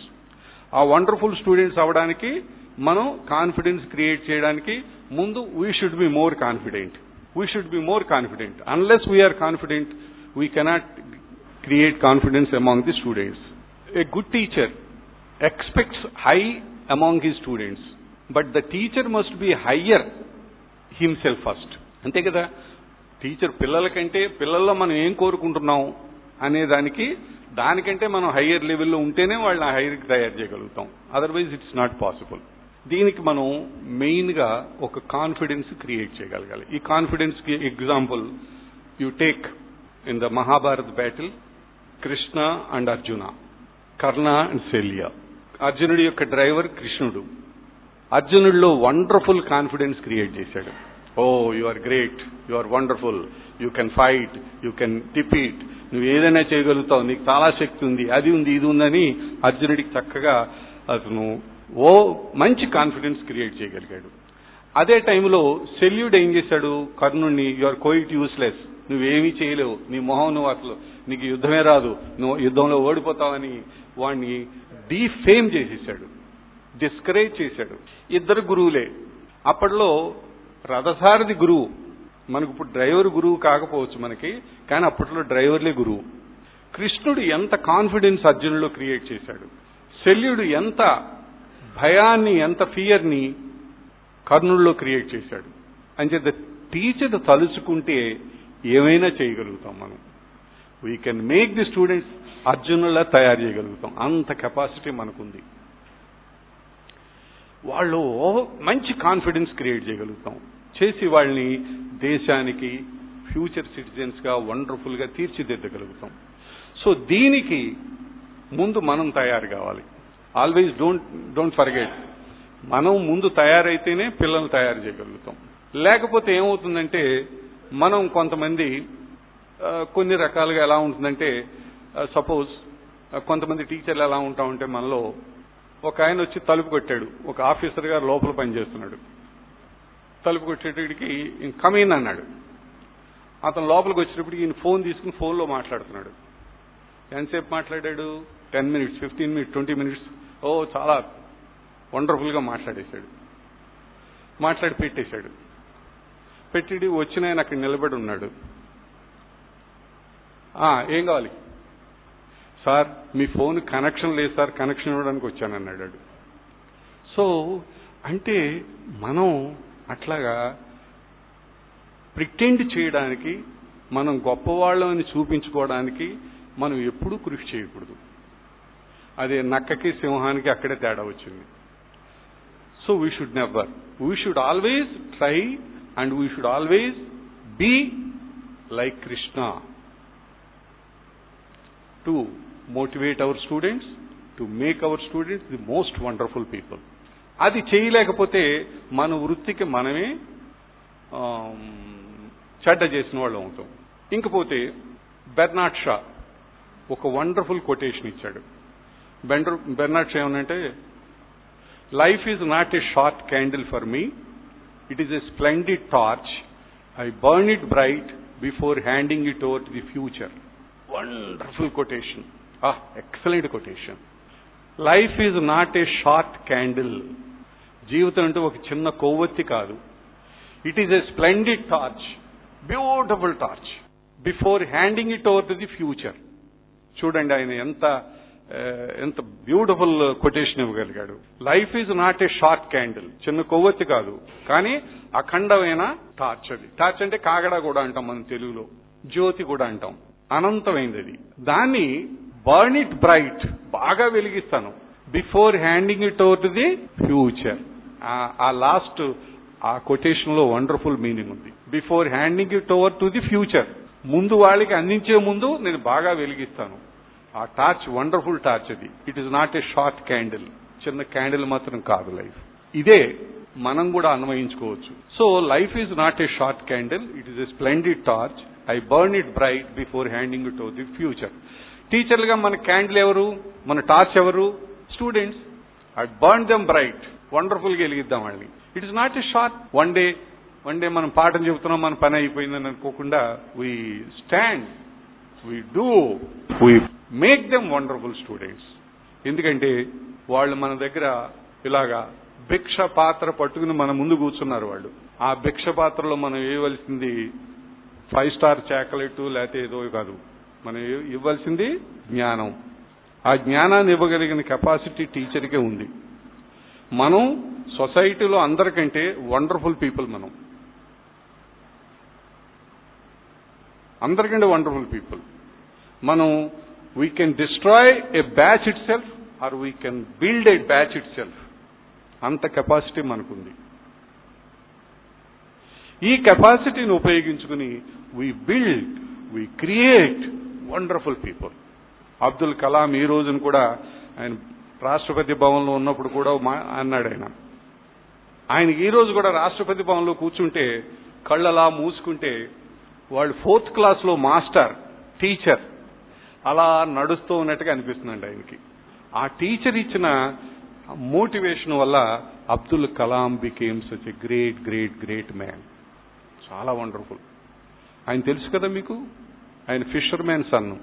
ఆ వండర్ఫుల్ స్టూడెంట్స్ అవడానికి మనం కాన్ఫిడెన్స్ క్రియేట్ చేయడానికి ముందు we should be more confident we should be more confident unless we are confident we cannot create confidence among the students a good teacher expects high among his students, but the teacher must be higher himself first. అంతే కదా teacher పిల్లలకంటే పిల్లల్లో మనం ఏం కోరుకుంటున్నాం అనే దానికి దానికంటే మనం హయ్యర్ లెవెల్లో ఉంటేనే వాళ్ళని హైయర్కి తయారు చేయగలుగుతాం అదర్వైజ్ ఇట్స్ నాట్ పాసిబుల్ దీనికి మనం మెయిన్గా ఒక కాన్ఫిడెన్స్ క్రియేట్ చేయగలగాలి ఈ కాన్ఫిడెన్స్కి example you take in the Mahabharat battle Krishna and Arjuna Karna and Shalya అర్జునుడి యొక్క డ్రైవర్ కృష్ణుడు అర్జునుడిలో వండర్ఫుల్ కాన్ఫిడెన్స్ క్రియేట్ చేశాడు oh you are great you are wonderful you can fight you can defeat నువ్వు ఏదైనా చేయగలుగుతావు నీకు చాలా శక్తి ఉంది అది ఉంది ఇది ఉందని అర్జునుడికి చక్కగా అతను ఓ మంచి కాన్ఫిడెన్స్ క్రియేట్ చేయగలిగాడు అదే టైంలో శల్యుడు ఏం చేశాడు కర్ణుడిని యు ఆర్ క్వైట్ యూస్లెస్ నువ్వేమీ చేయలేవు నీ మొహం నువ్వు అసలు నీకు యుద్ధమే రాదు నువ్వు యుద్ధంలో ఓడిపోతావని వాడిని డీఫేమ్ చేసేసాడు డిస్కరేజ్ చేశాడు ఇద్దరు గురువులే అప్పట్లో రథసారథి గురువు మనకు ఇప్పుడు డ్రైవర్ గురువు కాకపోవచ్చు మనకి కానీ అప్పట్లో డ్రైవర్లే గురువు కృష్ణుడు ఎంత కాన్ఫిడెన్స్ అర్జునులో క్రియేట్ చేశాడు శల్యుడు ఎంత భయాన్ని ఎంత ఫియర్ని కర్ణుల్లో క్రియేట్ చేశాడు అంచేత టీచర్ తలుచుకుంటే ఏమైనా చేయగలుగుతాం మనం we can make the students అర్జునులా తయారు చేయగలుగుతాం అంత కెపాసిటీ మనకుంది వాళ్ళు మంచి కాన్ఫిడెన్స్ క్రియేట్ చేయగలుగుతాం చేసి వాళ్ళని దేశానికి ఫ్యూచర్ సిటిజన్స్ గా వండర్ఫుల్ గా తీర్చిదిద్దగలుగుతాం సో దీనికి ముందు మనం తయారు కావాలి ఆల్వేస్ డోంట్ డోంట్ ఫర్గెట్ మనం ముందు తయారైతేనే పిల్లల్ని తయారు చేయగలుగుతాం లేకపోతే ఏమవుతుందంటే మనం కొంతమంది ఆ, కొన్ని రకాలుగా ఎలా ఉంటుందంటే సపోజ్ కొంతమంది టీచర్లు ఎలా ఉంటామంటే మనలో ఒక ఆయన వచ్చి తలుపు కొట్టాడు ఒక ఆఫీసర్ గారు లోపల పనిచేస్తున్నాడు తలుపు కొట్టేటడికి కమీన్ అన్నాడు అతను లోపలికి వచ్చేటప్పటికి ఈయన ఫోన్ తీసుకుని ఫోన్లో మాట్లాడుతున్నాడు ఎంతసేపు మాట్లాడాడు ten minutes fifteen minutes twenty minutes ఓ చాలా వండర్ఫుల్గా మాట్లాడేశాడు మాట్లాడి పెట్టేశాడు పెట్టి వచ్చిన ఆయన అక్కడ నిలబడి ఉన్నాడు "ఆ, ఏం కావాలి సార్ మీ ఫోన్ కనెక్షన్ లేదు సార్ కనెక్షన్ ఇవ్వడానికి వచ్చానన్నాడు వాడు. సో అంటే మనం అట్లాగా ప్రిటెండ్ చేయడానికి మనం గొప్పవాళ్ళని చూపించుకోవడానికి మనం ఎప్పుడూ కృషి చేయకూడదు అదే నక్కకి సింహానికి అక్కడే తేడా వచ్చింది so we should never we should always try and we should always be like Krishna to motivate our students to make our students the most wonderful people అది చేయలేకపోతే మన వృత్తికి మనమే ఆమ్, చెడ్డ చేసిన వాళ్ళు అవుతాం ఇంకపోతే బెర్నాడ్ షా ఒక వండర్ఫుల్ కొటేషన్ ఇచ్చాడు బెండర్ బెర్నాడ్ షా ఏమనంటే life is not a short candle for me it is a splendid torch I burn it bright before handing it over to the future wonderful quotation ఆ excellent quotation life is not a short candle జీవితం అంటే ఒక చిన్న కొవ్వొత్తి కాదు it is a splendid torch beautiful torch before handing it over to the future చూడండి ఆయన ఎంత ఆ, ఎంత బ్యూటిఫుల్ కొటేషన్ ఇవ్వగలిగాడు life is not a short candle చిన్న కొవ్వొత్తి కాదు కానీ అఖండమైన టార్చ్ అది టార్చ్ అంటే కాగడ కూడా అంటాం మనం తెలుగులో జ్యోతి కూడా అంటాం అనంతమైంది అది దాన్ని బర్న్ ఇట్ బ్రైట్ బాగా వెలిగిస్తాను before handing it over to the future ఆ లాస్ట్ ఆ కొటేషన్ లో వండర్ఫుల్ మీనింగ్ ఉంది before handing it over to the future ముందు వాళ్ళకి అందించే ముందు నేను బాగా వెలిగిస్తాను ఆ టార్చ్ వండర్ఫుల్ టార్చ్ అది it is not a short candle చిన్న క్యాండిల్ మాత్రం కాదు లైఫ్ ఇదే మనం కూడా అన్వయించుకోవచ్చు so life is not a short candle it is a splendid torch I burn it bright before handing it over the future టీచర్లుగా మన క్యాండిల్ ఎవరు మన టార్చ్ ఎవరు students I burn them bright wonderful గా వెలిగిద్దాం వాళ్ళని it is not a short one day one day మనం పాఠం చెబుతున్నాం మన పని అయిపోయిందని అనుకోకుండా we stand we do we make them wonderful students ఎందుకంటే వాళ్ళు మన దగ్గర ఇలాగా భిక్ష పాత్ర పట్టుకుని మన ముందు కూర్చున్నారు వాళ్ళు ఆ భిక్ష పాత్రలో మనం వేయవలసింది ఫైవ్ స్టార్ చాక్లెట్ లేకపోతే ఏదో కాదు మనం ఇవ్- ఇవ్వాల్సింది జ్ఞానం ఆ జ్ఞానాన్ని ఇవ్వగలిగిన కెపాసిటీ టీచర్కే ఉంది మనం సొసైటీలో అందరికంటే వండర్ఫుల్ పీపుల్ మనం అందరికంటే వండర్ఫుల్ పీపుల్ మనం we can destroy a batch itself or we can build a batch itself అంత కెపాసిటీ మనకుంది ఈ కెపాసిటీని ఉపయోగించుకుని we build we create wonderful people Abdul Kalam ఈ రోజున కూడా ఆయన రాష్ట్రపతి భవన్లో ఉన్నప్పుడు కూడా మా- అన్నాడు ఆయన ఆయనకి ఈ రోజు కూడా రాష్ట్రపతి భవన్లో కూర్చుంటే కళ్ళలా మూసుకుంటే వాళ్ళు ఫోర్త్ క్లాస్లో మాస్టర్ టీచర్ అలా నడుస్తూ ఉన్నట్టుగా అనిపిస్తుందండి ఆయనకి ఆ టీచర్ ఇచ్చిన మోటివేషన్ వల్ల Abdul Kalam became such a great great great man చాలా వండర్ఫుల్ ఆయన తెలుసు కదా మీకు ఆయన ఫిషర్ మ్యాన్ సన్ను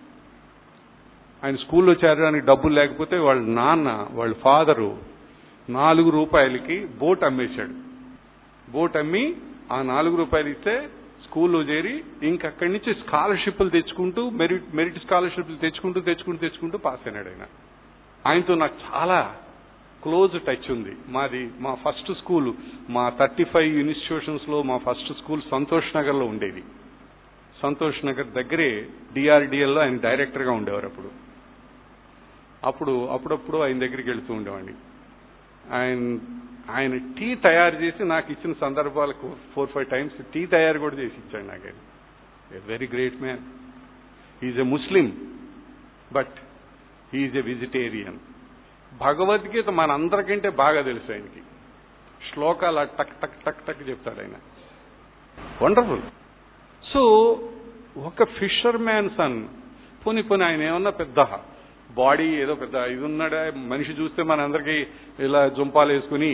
ఆయన స్కూల్లో చేరడానికి డబ్బులు లేకపోతే వాళ్ళ నాన్న వాళ్ళ ఫాదరు నాలుగు రూపాయలకి బోట్ అమ్మేశాడు బోట్ అమ్మి ఆ నాలుగు రూపాయలు ఇస్తే స్కూల్లో చేరి ఇంకక్కడి నుంచి స్కాలర్షిప్లు తెచ్చుకుంటూ మెరిట్ మెరిట్ స్కాలర్షిప్లు తెచ్చుకుంటూ తెచ్చుకుంటూ తెచ్చుకుంటూ పాస్ అయినాడు ఆయన ఆయనతో నాకు చాలా క్లోజ్ టచ్ ఉంది మాది మా ఫస్ట్ స్కూల్ మా థర్టీ ఫైవ్ ఇన్స్టిట్యూషన్స్ లో మా ఫస్ట్ స్కూల్ సంతోష్ నగర్ లో ఉండేది సంతోష్ నగర్ దగ్గరే డిఆర్డిఎల్ లో ఆయన డైరెక్టర్ గా ఉండేవారు అప్పుడు అప్పుడు అప్పుడప్పుడు ఆయన దగ్గరికి వెళ్తూ ఉండేవాడిని ఆయన ఆయన టీ తయారు చేసి నాకు ఇచ్చిన సందర్భాలకు ఫోర్ ఫైవ్ టైమ్స్ టీ తయారు కూడా చేసి ఇచ్చాడు నాకు ఆయన very great man is a Muslim but is a vegetarian Bhagavad Gita మనందరికంటే బాగా తెలుసు ఆయనకి శ్లోకాలు ఆ టక్ టక్ టక్ టక్ చెప్తాడు ఆయన వండర్ఫుల్ సో ఒక ఫిషర్ మ్యాన్ సన్ పోనీ పోనీ ఆయన ఏమన్నా పెద్ద బాడీ ఏదో పెద్ద ఇది ఉన్నాడా మనిషి చూస్తే మనందరికీ ఇలా జుంపాలు వేసుకుని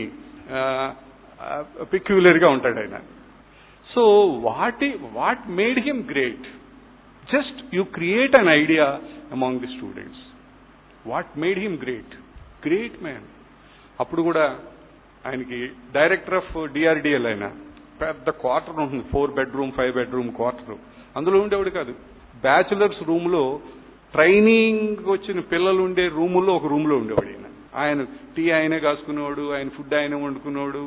పిక్యులర్ గా ఉంటాడు ఆయన so what what made him great just you create an idea among the students what made him great great man అప్పుడు కూడా ఆయనకి డైరెక్టర్ ఆఫ్ డిఆర్డిఎల్ ఆయన పెద్ద క్వార్టర్ ఉంటుంది four bedroom five bedroom quarter అందులో ఉండేవాడు కాదు బ్యాచులర్స్ రూమ్ లో ట్రైనింగ్ వచ్చిన పిల్లలు ఉండే రూముల్లో ఒక రూమ్ లో ఉండేవాడు ఆయన ఆయన టీ ఆయనే కాసుకునేవాడు ఆయన ఫుడ్ ఆయన వండుకునేవాడు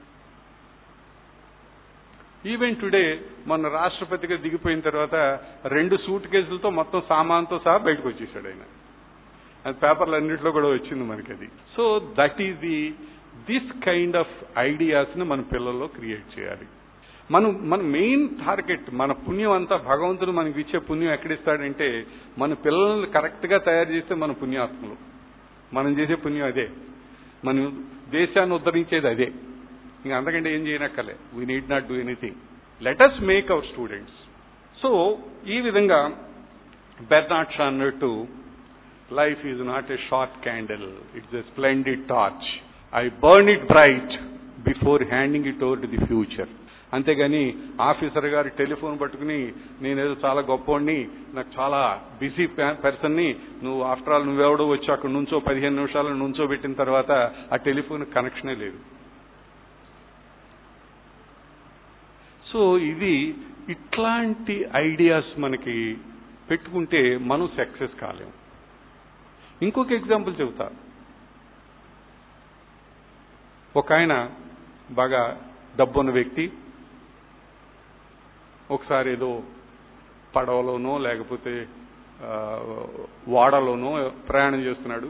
ఈవెన్ టుడే మన రాష్ట్రపతిగా దిగిపోయిన తర్వాత రెండు సూట్ కేసులతో మొత్తం సామాన్తో సహా బయటకు వచ్చేసాడు ఆయన అది పేపర్లు అన్నింటిలో కూడా వచ్చింది మనకి అది so that is the this kind of ideas ని మన పిల్లల్లో క్రియేట్ చేయాలి మనం మన మెయిన్ టార్గెట్ మన పుణ్యం అంతా భగవంతుడు మనకి ఇచ్చే పుణ్యం ఎక్కడిస్తాడంటే మన పిల్లల్ని కరెక్ట్ గా తయారు చేస్తే మన పుణ్యాత్మలు మనం చేసే పుణ్యం అదే మనం దేశాన్ని ఉద్ధరించేది అదే ఇంకా అంతకంటే ఏం చేయనక్కర్లే we need not do anything let us make our students so ఈ విధంగా బెర్నాట్ షా అన్నట్టు life is not a short candle it's a splendid torch I burn it bright before handing it over to the future అంతేగాని officer గారి telephone పట్టుకుని నేనేదో చాలా గొప్పవాడిని నాకు చాలా బిజీ పర్సన్ని నువ్వు ఆఫ్టర్ ఆల్ నువ్వెవడో వచ్చి అక్కడ నుంచో పదిహేను నిమిషాలు నుంచో పెట్టిన తర్వాత ఆ టెలిఫోన్ కనెక్షనే లేదు సో ఇది ఇట్లాంటి ఐడియాస్ మనకి పెట్టుకుంటే మనం సక్సెస్ కాలేం ఇంకొక ఎగ్జాంపుల్ చెబుతా ఒక ఆయన బాగా డబ్బున్న వ్యక్తి ఒకసారి ఏదో పడవలోనో లేకపోతే ఆ, వాడలోనో ప్రయాణం చేస్తున్నాడు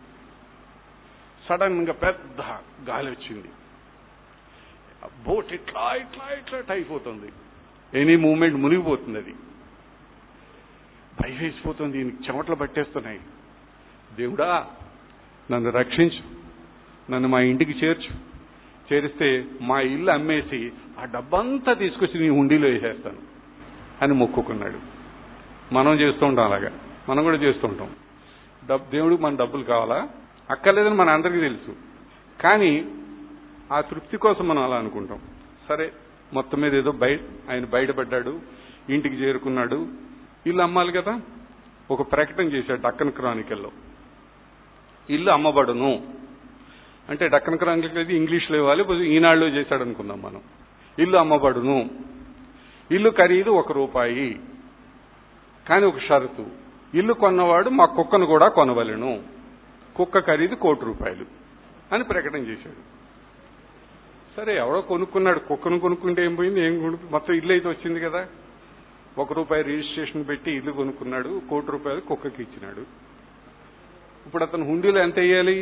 సడన్ గా పెద్ద గాలి వచ్చింది బోట్ ఇట్లా ఇట్లా ఇట్లా అయిపోతుంది ఎనీ మూమెంట్ మునిగిపోతుంది అది భయం వేసిపోతుంది ఈయనకి చెమటలు పట్టేస్తున్నాయి దేవుడా నన్ను రక్షించు నన్ను మా ఇంటికి చేర్చు చేరిస్తే మా ఇల్లు అమ్మేసి ఆ డబ్బంతా తీసుకొచ్చి నీ హుండీలో వేసేస్తాను అని మొక్కుకున్నాడు మనం చేస్తూ ఉంటాం అలాగా మనం కూడా చేస్తూ ఉంటాం డబ్ దేవుడికి మన డబ్బులు కావాలా అక్కర్లేదని మన అందరికీ తెలుసు కానీ ఆ తృప్తి కోసం మనం అలా అనుకుంటాం సరే మొత్తం మీద ఏదో బయట ఆయన బయటపడ్డాడు ఇంటికి చేరుకున్నాడు ఇల్లు అమ్మాలి కదా ఒక ప్రకటన చేశాడు డక్కన్ క్రానికల్లో ఇల్లు అమ్మబడును అంటే డక్కన్ క్రానికల్ అయితే ఇంగ్లీష్లో ఇవ్వాలి కొంచెం ఈనాడులో చేశాడు అనుకుందాం మనం ఇల్లు అమ్మబడును ఇల్లు ఖరీదు ఒక రూపాయి కానీ ఒక షరతు ఇల్లు కొన్నవాడు మా కుక్కను కూడా కొనవలెను కుక్క ఖరీదు కోటి రూపాయలు అని ప్రకటన చేశాడు సరే ఎవడో కొనుక్కున్నాడు కుక్కను కొనుక్కుంటే ఏం పోయింది ఏం కొనుక్కు మొత్తం ఇల్లు అయితే వచ్చింది కదా ఒక రూపాయి రిజిస్ట్రేషన్ పెట్టి ఇల్లు కొనుక్కున్నాడు కోటి రూపాయలు కుక్కకి ఇచ్చినాడు ఇప్పుడు అతను హుండీలో ఎంత వేయాలి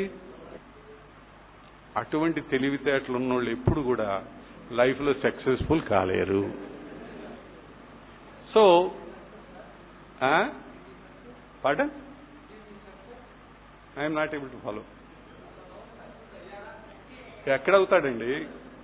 అటువంటి తెలివితేటలు ఉన్నోళ్ళు ఎప్పుడు కూడా లైఫ్లో సక్సెస్ఫుల్ కాలేరు so pardon I'm not able to follow ఎక్కడ అవుతాడండి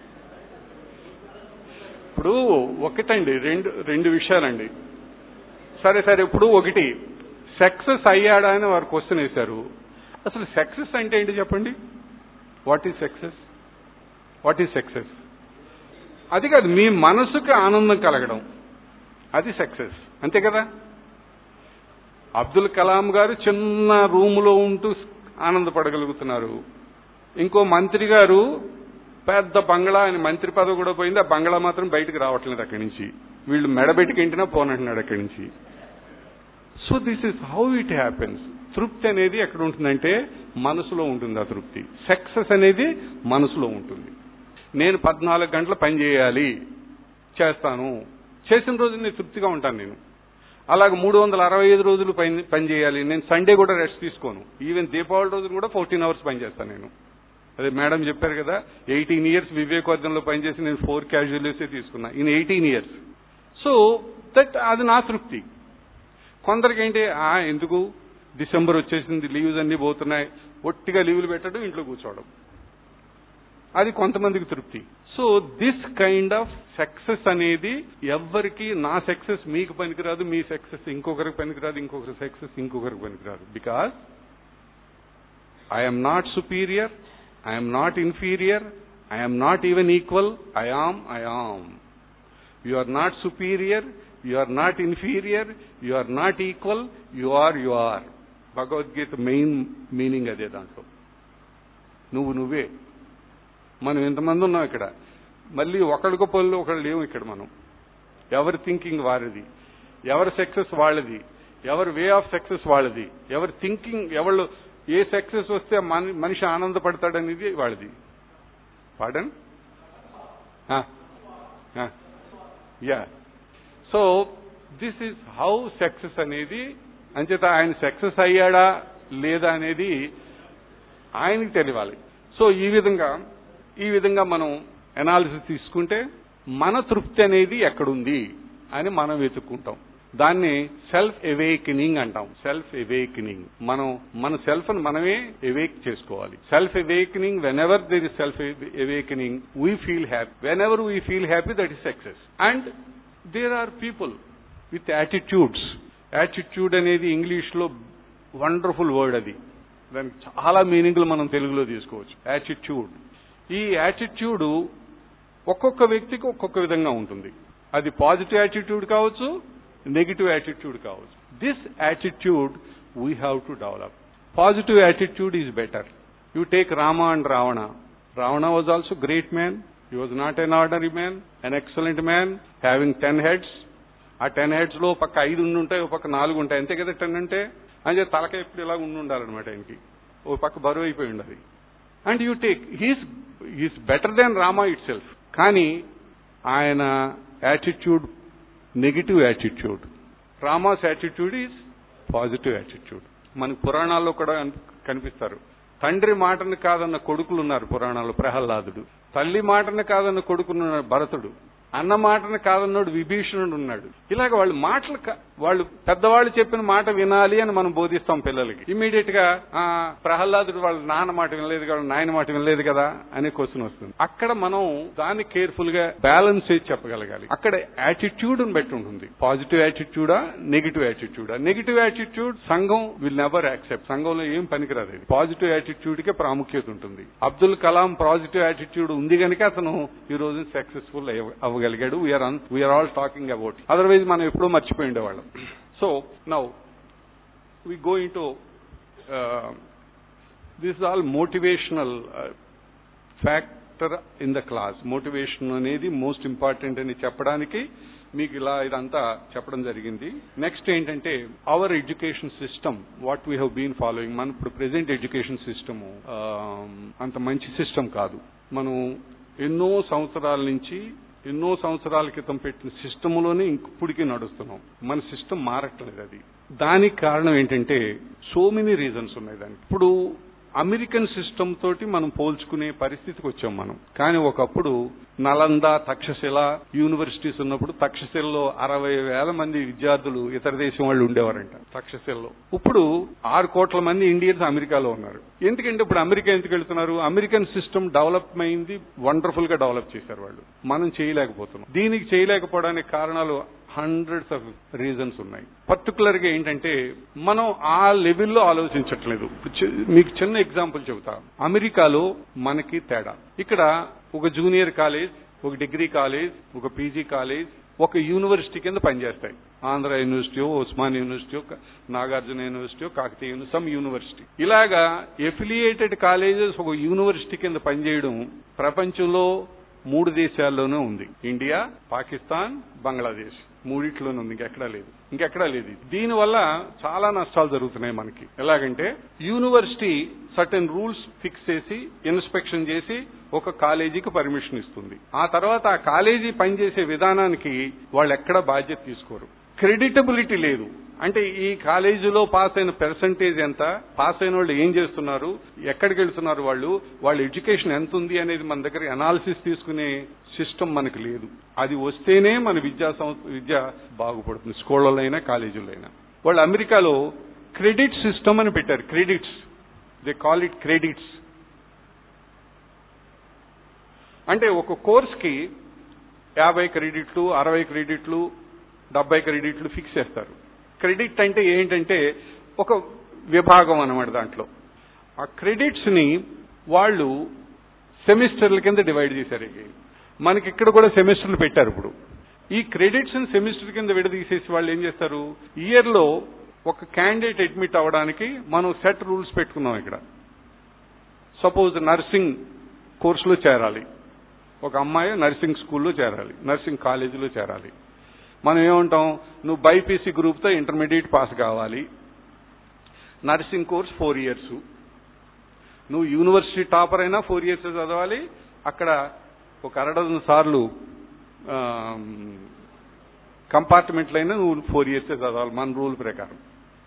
ఇప్పుడు ఒకటండి రెండు రెండు విషయాలండి సరే సరే ఇప్పుడు ఒకటి సక్సెస్ అయ్యాడా అని వారు క్వశ్చన్ వేశారు అసలు సక్సెస్ అంటే ఏంటి చెప్పండి what is success what is success అది కాదు మీ మనసుకి ఆనందం కలగడం అది సక్సెస్ అంతే కదా అబ్దుల్ కలాం గారు చిన్న రూములో ఉంటూ ఆనందపడగలుగుతున్నారు ఇంకో మంత్రి గారు పెద్ద బంగ్లా ఆయన మంత్రి పదవి కూడా పోయింది ఆ బంగ్లా మాత్రం బయటకు రావట్లేదు అక్కడి నుంచి వీళ్ళు మెడబెట్టుకు ఇంటినా పోనంటున్నాడు అక్కడి నుంచి so this is how it happens తృప్తి అనేది ఎక్కడ ఉంటుందంటే మనసులో ఉంటుంది ఆ తృప్తి సక్సెస్ అనేది మనసులో ఉంటుంది నేను పద్నాలుగు గంటలు పని చేయాలి చేస్తాను చేసిన రోజు నేను తృప్తిగా ఉంటాను నేను అలాగే మూడు వందల అరవై ఐదు రోజులు పని పని చేయాలి నేను సండే కూడా రెస్ట్ తీసుకోను ఈవెన్ దీపావళి రోజున కూడా ఫోర్టీన్ అవర్స్ పని చేస్తాను నేను అదే మేడం చెప్పారు కదా ఎయిటీన్ ఇయర్స్ వివేకవర్ధంలో పనిచేసి నేను ఫోర్ క్యాజువల్సే తీసుకున్నా in eighteen years so that అది నా తృప్తి కొందరికి ఏంటి ఆ ఎందుకు డిసెంబర్ వచ్చేసింది లీవ్స్ అన్ని పోతున్నాయి ఒట్టిగా లీవులు పెట్టడం ఇంట్లో కూర్చోవడం అది కొంతమందికి తృప్తి so this kind of success అనేది ఎవ్వరికి నా సక్సెస్ మీకు పనికిరాదు మీ సక్సెస్ ఇంకొకరికి పనికిరాదు ఇంకొకరి సక్సెస్ ఇంకొకరికి పనికిరాదు because I'm not superior I'm not inferior I'm not even equal I am I am you are not superior you are not inferior you are not equal you are you are Bhagavad Gita main meaning అదే దాంట్లో నువ్వు నువ్వే మనం ఎంతమంది ఉన్నాం ఇక్కడ మళ్ళీ ఒకళ్ళకు పనులు ఒకళ్ళు లేవు ఇక్కడ మనం ఎవరి థింకింగ్ వారిది ఎవరి సక్సెస్ వాళ్ళది ఎవరి వే ఆఫ్ సక్సెస్ వాళ్ళది ఎవరి థింకింగ్ ఎవళ్ళు ఏ సక్సెస్ వస్తే మన- మనిషి ఆనందపడతాడనేది వాళ్ళది pardon yeah so this is how success అనేది అంచేత ఆయన సక్సెస్ అయ్యాడా లేదా అనేది ఆయనకి తెలియాలి సో ఈ విధంగా ఈ విధంగా మనం ఎనాలిసిస్ తీసుకుంటే మన తృప్తి అనేది ఎక్కడుంది అని మనం వెతుక్కుంటాం దాన్ని సెల్ఫ్ ఎవేకనింగ్ అంటాం సెల్ఫ్ ఎవేకనింగ్ మనం మన సెల్ఫ్ మనమే ఎవేక్ చేసుకోవాలి self awakening whenever there is self awakening we feel happy whenever we feel happy that is success and there are people with attitudes attitude అనేది English లో wonderful word అది దానికి చాలా మీనింగ్లు మనం తెలుగులో తీసుకోవచ్చు యాటిట్యూడ్ ఈ యాటిట్యూడ్ ఒక్కొక్క వ్యక్తికి ఒక్కొక్క విధంగా ఉంటుంది అది పాజిటివ్ యాటిట్యూడ్ కావచ్చు నెగిటివ్ యాటిట్యూడ్ కావచ్చు this attitude we have to develop positive attitude is better you take Rama and Ravana Ravana was also great man he was not an ordinary man an excellent man having ten heads ఆ ten heads లో ఒక పక్క ఐదు ఉండి ఉంటాయి ఒక పక్క నాలుగు ఉంటాయి అంతే కదా టెన్ అంటే అంటే తలక ఎప్పుడు ఇలా ఉండి ఉండాలన్నమాట ఆయనకి ఓ పక్క బరువు అయిపోయి ఉండదు and you take his his better then Rama itself కానీ ఆయన attitude negative attitude Rama's attitude is positive attitude మనకు పురాణాల్లో కూడా కనిపిస్తారు తండ్రి మాటను కాదన్న కొడుకులు ఉన్నారు పురాణాల్లో ప్రహ్లాదుడు తల్లి మాటను కాదన్న కొడుకున్నాడు భరతుడు అన్న మాటను కాదన్నాడు విభీషణుడు ఉన్నాడు ఇలాగ వాళ్ళు మాటలు కా- వాళ్ళు పెద్దవాళ్ళు చెప్పిన మాట వినాలి అని మనం బోధిస్తాం పిల్లలకి ఇమీడియట్ గా ఆ ప్రహ్లాదుడు వాళ్ళ నాన్న మాట వినలేదు కదా నాయన మాట వినలేదు కదా అనే క్వశ్చన్ వస్తుంది అక్కడ మనం దాన్ని కేర్ఫుల్ గా బ్యాలెన్స్ చేసి చెప్పగలగాలి అక్కడ యాటిట్యూడ్ బట్టి ఉంటుంది పాజిటివ్ యాటిట్యూడా నెగిటివ్ యాటిట్యూడా నెగిటివ్ యాటిట్యూడ్ సంఘం విల్ నెవర్ యాక్సెప్ట్ సంఘంలో ఏం పనికిరాదు ఇది పాజిటివ్ యాటిట్యూడ్ కే ప్రాముఖ్యత ఉంటుంది అబ్దుల్ కలాం పాజిటివ్ యాటిట్యూడ్ ఉంది కనుక అతను ఈ రోజు సక్సెస్ఫుల్ అవ్వగలిగాడు we're we're all talking about otherwise మనం ఎప్పుడో మర్చిపోయి ఉండేవాళ్ళం so now we go into this all motivational factor in the class motivation అనేది మోస్ట్ ఇంపార్టెంట్ అని చెప్పడానికి మీకు ఇలా ఇదంతా చెప్పడం జరిగింది నెక్స్ట్ ఏంటంటే our education system what we have been following మన ఇప్పుడు ప్రెసెంట్ ఎడ్యుకేషన్ సిస్టమ్ అంత మంచి సిస్టమ్ కాదు మనం ఎన్నో సంవత్సరాల నుంచి ఎన్నో సంవత్సరాల క్రితం పెట్టిన సిస్టంలోనే ఇప్పటికీ నడుస్తున్నాం మన సిస్టమ్ మారట్లేదు అది దానికి కారణం ఏంటంటే సో మెనీ రీజన్స్ ఉన్నాయి దానికి ఇప్పుడు అమెరికన్ సిస్టమ్ తోటి మనం పోల్చుకునే పరిస్థితికి వచ్చాం మనం కానీ ఒకప్పుడు నలంద తక్షశిల యూనివర్సిటీస్ ఉన్నప్పుడు తక్షశిలలో అరవై వేల మంది విద్యార్థులు ఇతర దేశం వాళ్ళు ఉండేవారంట తక్షశిలలో ఇప్పుడు ఆరు కోట్ల మంది ఇండియన్స్ అమెరికాలో ఉన్నారు ఎందుకంటే ఇప్పుడు అమెరికా ఎందుకు వెళ్తున్నారు అమెరికన్ సిస్టమ్ డెవలప్ అయింది వండర్ఫుల్ గా డెవలప్ చేశారు వాళ్ళు మనం చేయలేకపోతున్నాం దీనికి చేయలేకపోవడానికి కారణాలు హండ్రెడ్స్ ఆఫ్ రీజన్స్ ఉన్నాయి పర్టికులర్ గా ఏంటంటే మనం ఆ లెవెల్లో ఆలోచించట్లేదు చి- మీకు చిన్న ఎగ్జాంపుల్ చెబుతా అమెరికాలో మనకి తేడా ఇక్కడ ఒక జూనియర్ కాలేజ్ ఒక డిగ్రీ కాలేజ్ ఒక పీజీ కాలేజ్ ఒక యూనివర్సిటీ కింద పనిచేస్తాయి Andhra university Osman university Nagarjuna university Kakatiya uni- some university ఇలాగా ఎఫిలియేటెడ్ కాలేజెస్ ఒక యూనివర్సిటీ కింద పనిచేయడం ప్రపంచంలో మూడు దేశాల్లోనూ ఉంది ఇండియా పాకిస్తాన్ బంగ్లాదేశ్ మూడిట్లోనే ఉంది ఇంకెక్కడా లేదు ఇంకెక్కడా లేదు ఇది. దీనివల్ల చాలా నష్టాలు జరుగుతున్నాయి మనకి ఎలాగంటే యూనివర్సిటీ సర్టెన్ రూల్స్ ఫిక్స్ చేసి ఇన్స్పెక్షన్ చేసి ఒక కాలేజీకి పర్మిషన్ ఇస్తుంది ఆ తర్వాత ఆ కాలేజీ పనిచేసే విధానానికి వాళ్ళు ఎక్కడ బాధ్యత తీసుకోరు క్రెడిటబిలిటీ లేదు అంటే ఈ కాలేజీలో పాస్ అయిన పర్సంటేజ్ ఎంత పాస్ అయిన వాళ్ళు ఏం చేస్తున్నారు ఎక్కడికి వెళ్తున్నారు వాళ్ళు వాళ్ళ ఎడ్యుకేషన్ ఎంత ఉంది అనేది మన దగ్గర అనాలిసిస్ తీసుకునే సిస్టమ్ మనకు లేదు అది వస్తేనే మన విద్యా సంస్థ విద్య బాగుపడుతుంది స్కూళ్ళలో అయినా కాలేజీలో అయినా వాళ్ళు అమెరికాలో క్రెడిట్ సిస్టమ్ అని పెట్టారు credits they call it credits అంటే ఒక కోర్స్కి యాభై క్రెడిట్లు అరవై క్రెడిట్లు డెబ్బై క్రెడిట్లు ఫిక్స్ చేస్తారు క్రెడిట్ అంటే ఏంటంటే ఒక విభాగం అన్నమాట దాంట్లో ఆ క్రెడిట్స్ ని వాళ్ళు సెమిస్టర్ల కింద డివైడ్ చేశారు ఇక. మనకి ఇక్కడ కూడా సెమిస్టర్లు పెట్టారు ఇప్పుడు ఈ క్రెడిట్స్ ని సెమిస్టర్ కింద విడదీసేసి వాళ్ళు ఏం చేస్తారు ఇయర్ లో ఒక క్యాండిడేట్ అడ్మిట్ అవ్వడానికి మనం సెట్ రూల్స్ పెట్టుకున్నాం ఇక్కడ సపోజ్ నర్సింగ్ కోర్సులో చేరాలి ఒక అమ్మాయి నర్సింగ్ స్కూల్లో చేరాలి నర్సింగ్ కాలేజీలో చేరాలి మనం ఏమంటాం నువ్వు బైపీసీ గ్రూప్తో ఇంటర్మీడియట్ పాస్ కావాలి నర్సింగ్ కోర్స్ ఫోర్ ఇయర్స్ నువ్వు యూనివర్సిటీ టాపర్ అయినా ఫోర్ ఇయర్స్ చదవాలి అక్కడ ఒక అరడజన్ సార్లు కంపార్ట్మెంట్లు అయినా నువ్వు ఫోర్ ఇయర్స్ చదవాలి మన రూల్ ప్రకారం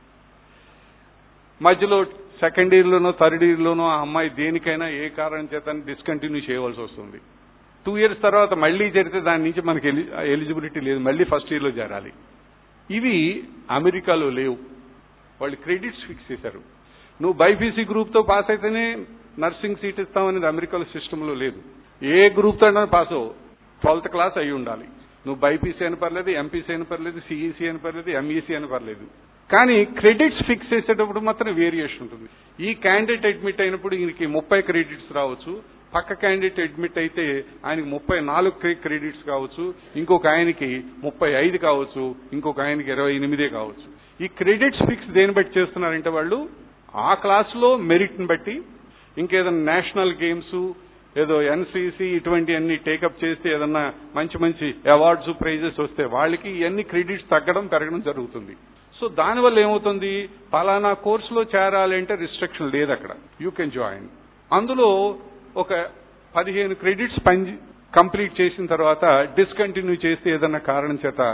మధ్యలో సెకండ్ ఇయర్లోనో థర్డ్ ఇయర్లోనో ఆ అమ్మాయి దేనికైనా ఏ కారణం చేత డిస్కంటిన్యూ చేయవలసి వస్తుంది టూ ఇయర్స్ తర్వాత మళ్ళీ చేరితే దాని నుంచి మనకి ఎలిజిబిలిటీ లేదు మళ్ళీ ఫస్ట్ ఇయర్లో చేరాలి ఇవి అమెరికాలో లేవు వాళ్ళు క్రెడిట్స్ ఫిక్స్ చేశారు నువ్వు బైపీసీ గ్రూప్తో పాస్ అయితేనే నర్సింగ్ సీట్ ఇస్తామనేది అమెరికాలో సిస్టంలో లేదు ఏ గ్రూప్తో అయినా పాస్ ట్వెల్త్ క్లాస్ అయి ఉండాలి నువ్వు బైపీసీ అని పర్లేదు ఎంపీసీ అని పర్లేదు సిఈసీ అని పర్లేదు ఎంఈసీ అని పర్లేదు కానీ క్రెడిట్స్ ఫిక్స్ చేసేటప్పుడు మాత్రం వేరియేషన్ ఉంటుంది ఈ క్యాండిడేట్ అడ్మిట్ అయినప్పుడు ఈయనకి ముప్పై క్రెడిట్స్ రావచ్చు పక్క క్యాండిడేట్ అడ్మిట్ అయితే ఆయనకి ముప్పై నాలుగు క్రెడిట్స్ కావచ్చు ఇంకొక ఆయనకి ముప్పై ఐదు కావచ్చు ఇంకొక ఆయనకి ఇరవై ఎనిమిదే కావచ్చు ఈ క్రెడిట్స్ ఫిక్స్ దేని బట్టి చేస్తున్నారంటే వాళ్ళు ఆ క్లాసులో మెరిట్ని బట్టి ఇంకేదైనా నేషనల్ గేమ్స్ ఏదో ఎన్సీసీ ఇటువంటి అన్ని టేకప్ చేస్తే ఏదన్నా మంచి మంచి అవార్డ్స్ ప్రైజెస్ వస్తే వాళ్ళకి ఇవన్నీ క్రెడిట్స్ తగ్గడం పెరగడం జరుగుతుంది సో దానివల్ల ఏమవుతుంది పలానా కోర్సులో చేరాలి అంటే రిస్ట్రిక్షన్ లేదు అక్కడ యూ కెన్ జాయిన్ అందులో ఒక పదిహేను క్రెడిట్స్ పని కంప్లీట్ చేసిన తర్వాత డిస్కంటిన్యూ చేస్తే ఏదన్నా కారణం చేత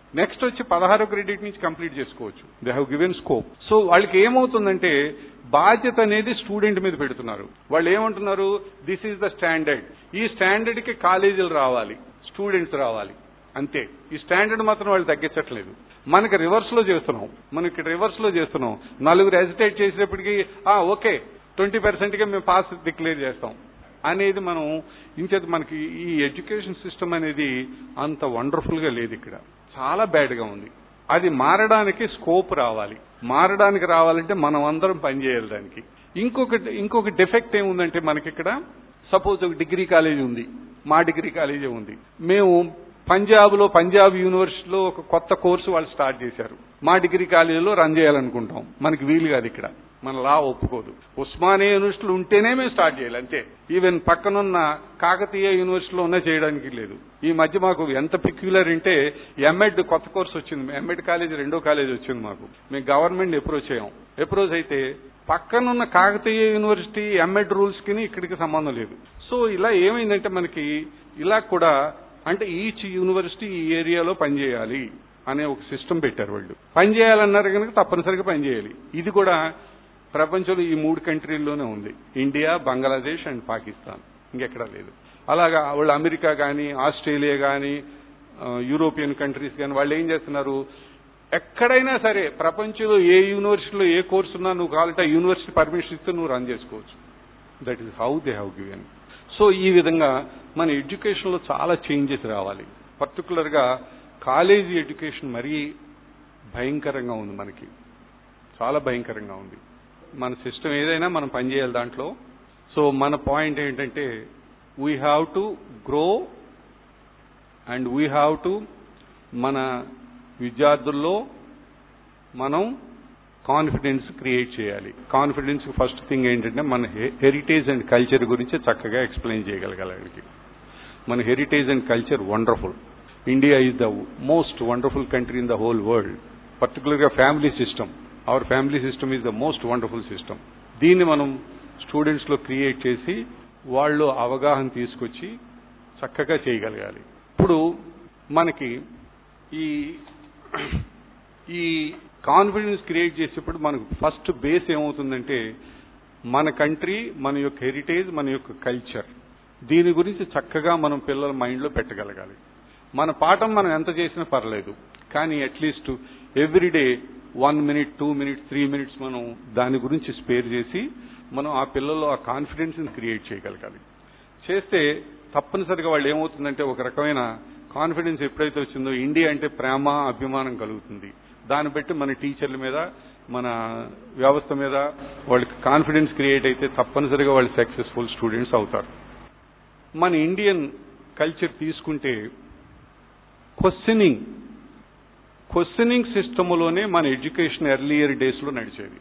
నెక్స్ట్ వచ్చి పదహారో క్రెడిట్ నుంచి కంప్లీట్ చేసుకోవచ్చు they have given scope so వాళ్ళకి ఏమవుతుందంటే బాధ్యత అనేది స్టూడెంట్ మీద పెడుతున్నారు వాళ్ళు ఏమంటున్నారు దిస్ ఈజ్ ద స్టాండర్డ్ ఈ స్టాండర్డ్ కి కాలేజీలు రావాలి స్టూడెంట్స్ రావాలి అంతే ఈ స్టాండర్డ్ మాత్రం వాళ్ళు తగ్గించట్లేదు మనకి రివర్స్ లో చేస్తున్నాం మనకి రివర్స్ లో చేస్తున్నాం నలుగురు హెజిటేట్ చేసేటప్పటికి ఆ ఓకే ట్వంటీ పర్సెంట్ గా మేము పాస్ డిక్లేర్ చేస్తాం అనేది మనం ఇంచేత మనకి ఈ ఎడ్యుకేషన్ సిస్టమ్ అనేది అంత వండర్ఫుల్ గా లేదు ఇక్కడ చాలా బ్యాడ్ గా ఉంది అది మారడానికి స్కోప్ రావాలి మారడానికి రావాలంటే మనం అందరం పనిచేయాలి దానికి ఇంకొకటి ఇంకొక డిఫెక్ట్ ఏముందంటే మనకి ఇక్కడ సపోజ్ ఒక డిగ్రీ కాలేజ్ ఉంది మా డిగ్రీ కాలేజీ ఉంది మేము పంజాబ్ లో పంజాబ్ యూనివర్సిటీలో ఒక కొత్త కోర్సు వాళ్ళు స్టార్ట్ చేశారు మా డిగ్రీ కాలేజీలో రన్ చేయాలనుకుంటాం మనకి వీలు కాదు ఇక్కడ మన లా ఒప్పుకోదు ఉస్మానియా యూనివర్సిటీలు ఉంటేనే మేము స్టార్ట్ చేయాలి అంతే ఈవెన్ పక్కనున్న కాకతీయ యూనివర్సిటీలో ఉన్న చేయడానికి లేదు ఈ మధ్య మాకు ఎంత పిక్యులర్ అంటే ఎంఎడ్ కొత్త కోర్సు వచ్చింది ఎంఎడ్ కాలేజ్ రెండో కాలేజ్ వచ్చింది మాకు మేము గవర్నమెంట్ అప్రోచ్ అయ్యాం అప్రోచ్ అయితే పక్కనున్న కాకతీయ యూనివర్సిటీ ఎంఎడ్ రూల్స్ కి ఇక్కడికి సంబంధం లేదు సో ఇలా ఏమైందంటే మనకి ఇలా కూడా అంటే ఈచ్ యూనివర్సిటీ ఈ ఏరియాలో పనిచేయాలి అనే ఒక సిస్టమ్ పెట్టారు వాళ్ళు పనిచేయాలన్నారు కనుక తప్పనిసరిగా పనిచేయాలి ఇది కూడా ప్రపంచంలో ఈ మూడు కంట్రీల్లోనే ఉంది ఇండియా బంగ్లాదేశ్ అండ్ పాకిస్తాన్ ఇంకెక్కడా లేదు అలాగా వాళ్ళు అమెరికా కానీ ఆస్ట్రేలియా కానీ యూరోపియన్ కంట్రీస్ కానీ వాళ్ళు ఏం చేస్తున్నారు ఎక్కడైనా సరే ప్రపంచంలో ఏ యూనివర్సిటీలో ఏ కోర్సు ఉన్నా నువ్వు కావాలంటే ఆ యూనివర్సిటీ పర్మిషన్ ఇస్తే నువ్వు రన్ చేసుకోవచ్చు that is how they have given so ఈ విధంగా మన ఎడ్యుకేషన్ లో చాలా చేంజెస్ రావాలి పర్టికులర్ గా కాలేజీ ఎడ్యుకేషన్ మరీ భయంకరంగా ఉంది మనకి చాలా భయంకరంగా ఉంది మన సిస్టమ్ ఏదైనా మనం పనిచేయాలి దాంట్లో సో మన పాయింట్ ఏంటంటే we have to grow and we have to మన విద్యార్థుల్లో మనం కాన్ఫిడెన్స్ క్రియేట్ చేయాలి కాన్ఫిడెన్స్ ఫస్ట్ థింగ్ ఏంటంటే మన హెరిటేజ్ అండ్ కల్చర్ గురించి చక్కగా ఎక్స్ప్లెయిన్ చేయగలగాలి మన heritage and culture wonderful India is the most wonderful country in the whole world పర్టికులర్గా family system our family system is the most wonderful system దీన్ని మనం students లో క్రియేట్ చేసి వాళ్ళు అవగాహన తీసుకొచ్చి చక్కగా చేయగలగాలి ఇప్పుడు మనకి ఈ ఈ కాన్ఫిడెన్స్ క్రియేట్ చేసేప్పుడు మనకు ఫస్ట్ బేస్ ఏమవుతుందంటే మన కంట్రీ మన యొక్క హెరిటేజ్ మన యొక్క కల్చర్ దీని గురించి చక్కగా మనం పిల్లల మైండ్లో పెట్టగలగాలి మన పాఠం మనం ఎంత చేసినా పర్లేదు కానీ at least everyday one minute two minutes three minutes మనం దాని గురించి స్పేర్ చేసి మనం ఆ పిల్లల్లో ఆ కాన్ఫిడెన్స్ క్రియేట్ చేయగలగాలి చేస్తే తప్పనిసరిగా వాళ్ళు ఏమవుతుందంటే ఒక రకమైన కాన్ఫిడెన్స్ ఎప్పుడైతే వచ్చిందో ఇండియా అంటే ప్రేమ అభిమానం కలుగుతుంది దాన్ని బట్టి మన టీచర్ల మీద మన వ్యవస్థ మీద వాళ్ళకి కాన్ఫిడెన్స్ క్రియేట్ అయితే తప్పనిసరిగా వాళ్ళు సక్సెస్ఫుల్ స్టూడెంట్స్ అవుతారు మన ఇండియన్ కల్చర్ తీసుకుంటే క్వశ్చనింగ్ క్వశ్చనింగ్ సిస్టమ్లోనే మన ఎడ్యుకేషన్ ఎర్లియర్ డేస్లో నడిచేది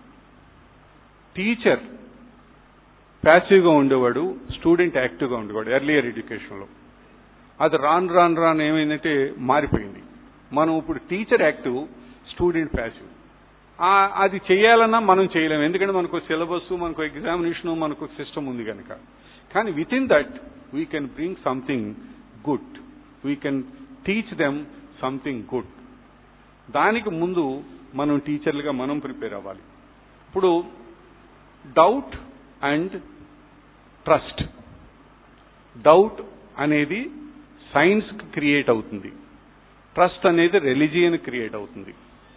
టీచర్ ప్యాసివ్గా ఉండేవాడు స్టూడెంట్ యాక్టివ్గా ఉండేవాడు ఎర్లియర్ ఎడ్యుకేషన్లో అది రాను రాను రాను ఏమైందంటే మారిపోయింది మనం ఇప్పుడు టీచర్ యాక్టివ్ స్టూడెంట్ ప్యాసివ్ అది చేయాలన్నా మనం చేయలేము ఎందుకంటే మనకు సిలబస్ మనకు ఎగ్జామినేషన్ మనకు సిస్టమ్ ఉంది కనుక కానీ within that we can bring something good we can teach them something good దానికి ముందు మనం టీచర్లుగా మనం ప్రిపేర్ అవ్వాలి ఇప్పుడు డౌట్ అండ్ ట్రస్ట్ డౌట్ అనేది సైన్స్ క్రియేట్ అవుతుంది ట్రస్ట్ అనేది రెలిజియన్ క్రియేట్ అవుతుంది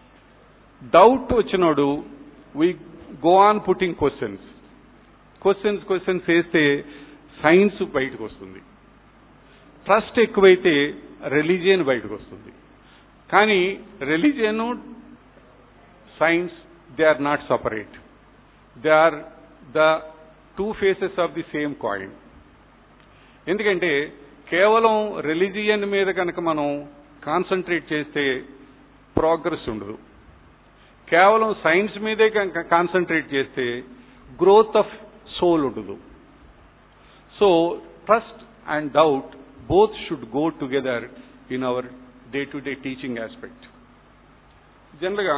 డౌట్ వచ్చినోడు we go on putting questions questions questions వేస్తే సైన్స్ బయటకు వస్తుంది ట్రస్ట్ ఎక్కువైతే రిలీజియన్ బయటకు వస్తుంది కానీ religion science they are not separate they are the two faces of the same coin ఎందుకంటే కేవలం రిలీజియన్ మీద కనుక మనం కాన్సన్ట్రేట్ చేస్తే ప్రోగ్రెస్ ఉండదు కేవలం సైన్స్ మీదే కనుక కాన్సన్ట్రేట్ చేస్తే గ్రోత్ ఆఫ్ సోల్ ఉండదు so trust and doubt both should go together in our day to day teaching aspect జనరల్గా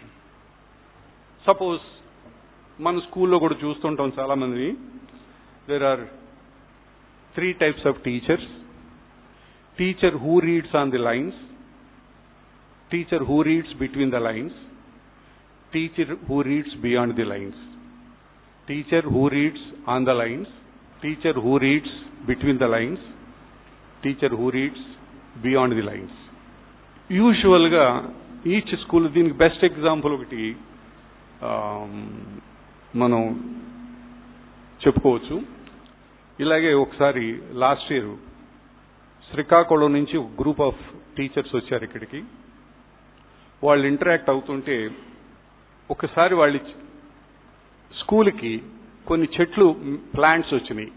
సపోజ్ మన స్కూల్లో కూడా చూస్తుంటాం చాలా మంది there are three types of teachers teacher who reads on the lines teacher who reads between the lines, teacher who reads beyond the lines, teacher who reads on the lines, teacher who reads between the lines, teacher who reads beyond the lines. యూజువల్గా each school దీనికి best example ఒకటి um, మనం చెప్పుకోవచ్చు ఇలాగే ఒకసారి last year Srikakulam నుంచి ఒక group of teachers వచ్చారు ఇక్కడికి వాళ్ళు ఇంటరాక్ట్ అవుతుంటే ఒకసారి వాళ్ళ స్కూల్కి కొన్ని చెట్లు ప్లాంట్స్ వచ్చినాయి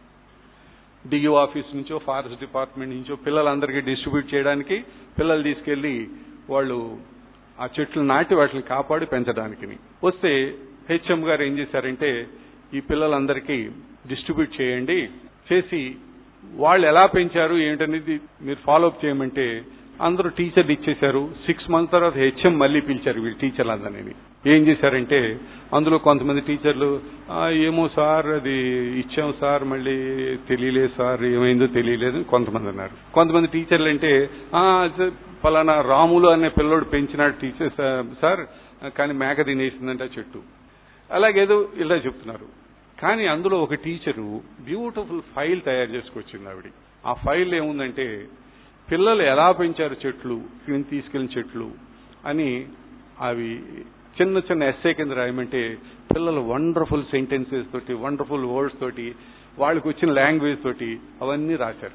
డియూ ఆఫీస్ నుంచో ఫారెస్ట్ డిపార్ట్మెంట్ నుంచో పిల్లలందరికీ డిస్ట్రిబ్యూట్ చేయడానికి పిల్లలు తీసుకెళ్లి వాళ్ళు ఆ చెట్లు నాటి వాటిని కాపాడి పెంచడానికి వస్తే హెచ్ఎం గారు ఏం చేశారంటే ఈ పిల్లలందరికీ డిస్ట్రిబ్యూట్ చేయండి చేసి వాళ్ళు ఎలా పెంచారు ఏంటనేది మీరు ఫాలో అప్ చేయమంటే అందరూ టీచర్లు ఇచ్చేశారు సిక్స్ మంత్స్ తర్వాత హెచ్ఎం మళ్ళీ పిలిచారు వీళ్ళు టీచర్లు అందరినీ ఏం చేశారంటే అందులో కొంతమంది టీచర్లు "ఆ, ఏమో సార్ అది ఇచ్చాం సార్ మళ్ళీ తెలియలేదు సార్ ఏమైందో తెలియలేదు కొంతమంది అన్నారు కొంతమంది టీచర్లు అంటే "ఆ, స- పలానా రాములు అనే పిల్లోడు పెంచినాడు టీచర్ సా- సార్ కానీ మేక తినేసిందంట ఆ చెట్టు అలాగేదో ఇలా చెప్తున్నారు కానీ అందులో ఒక టీచరు బ్యూటిఫుల్ ఫైల్ తయారు చేసుకొచ్చింది ఆవిడ ఆ ఫైల్ ఏముందంటే పిల్లలు ఎలా పెంచారు చెట్లు క్రింద తీసుకెళ్లిన చెట్లు అని అవి చిన్న చిన్న ఎస్ఏ కింద రాయమంటే పిల్లలు వండర్ఫుల్ సెంటెన్సెస్ తోటి వండర్ఫుల్ వర్డ్స్ తోటి వాళ్ళకి వచ్చిన లాంగ్వేజ్ తోటి అవన్నీ రాశారు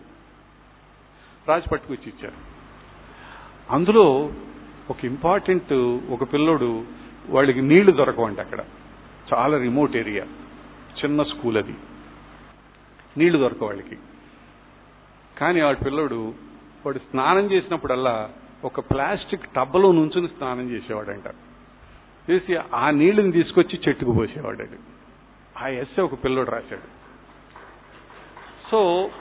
రాసి పట్టుకొచ్చి ఇచ్చారు అందులో ఒక ఇంపార్టెంట్ ఒక పిల్లోడు వాళ్ళకి నీళ్లు దొరకవంట అక్కడ చాలా రిమోట్ ఏరియా చిన్న స్కూల్ అది నీళ్లు దొరక వాళ్ళకి కానీ వాడి పిల్లోడు వాడు స్నానం చేసినప్పుడల్లా ఒక ప్లాస్టిక్ టబ్బలో నుంచుని స్నానం చేసేవాడంట చేసి ఆ నీళ్ళని తీసుకొచ్చి చెట్టుకు పోసేవాడు ఆ ఎస్ఏ ఒక పిల్లోడు రాశాడు సో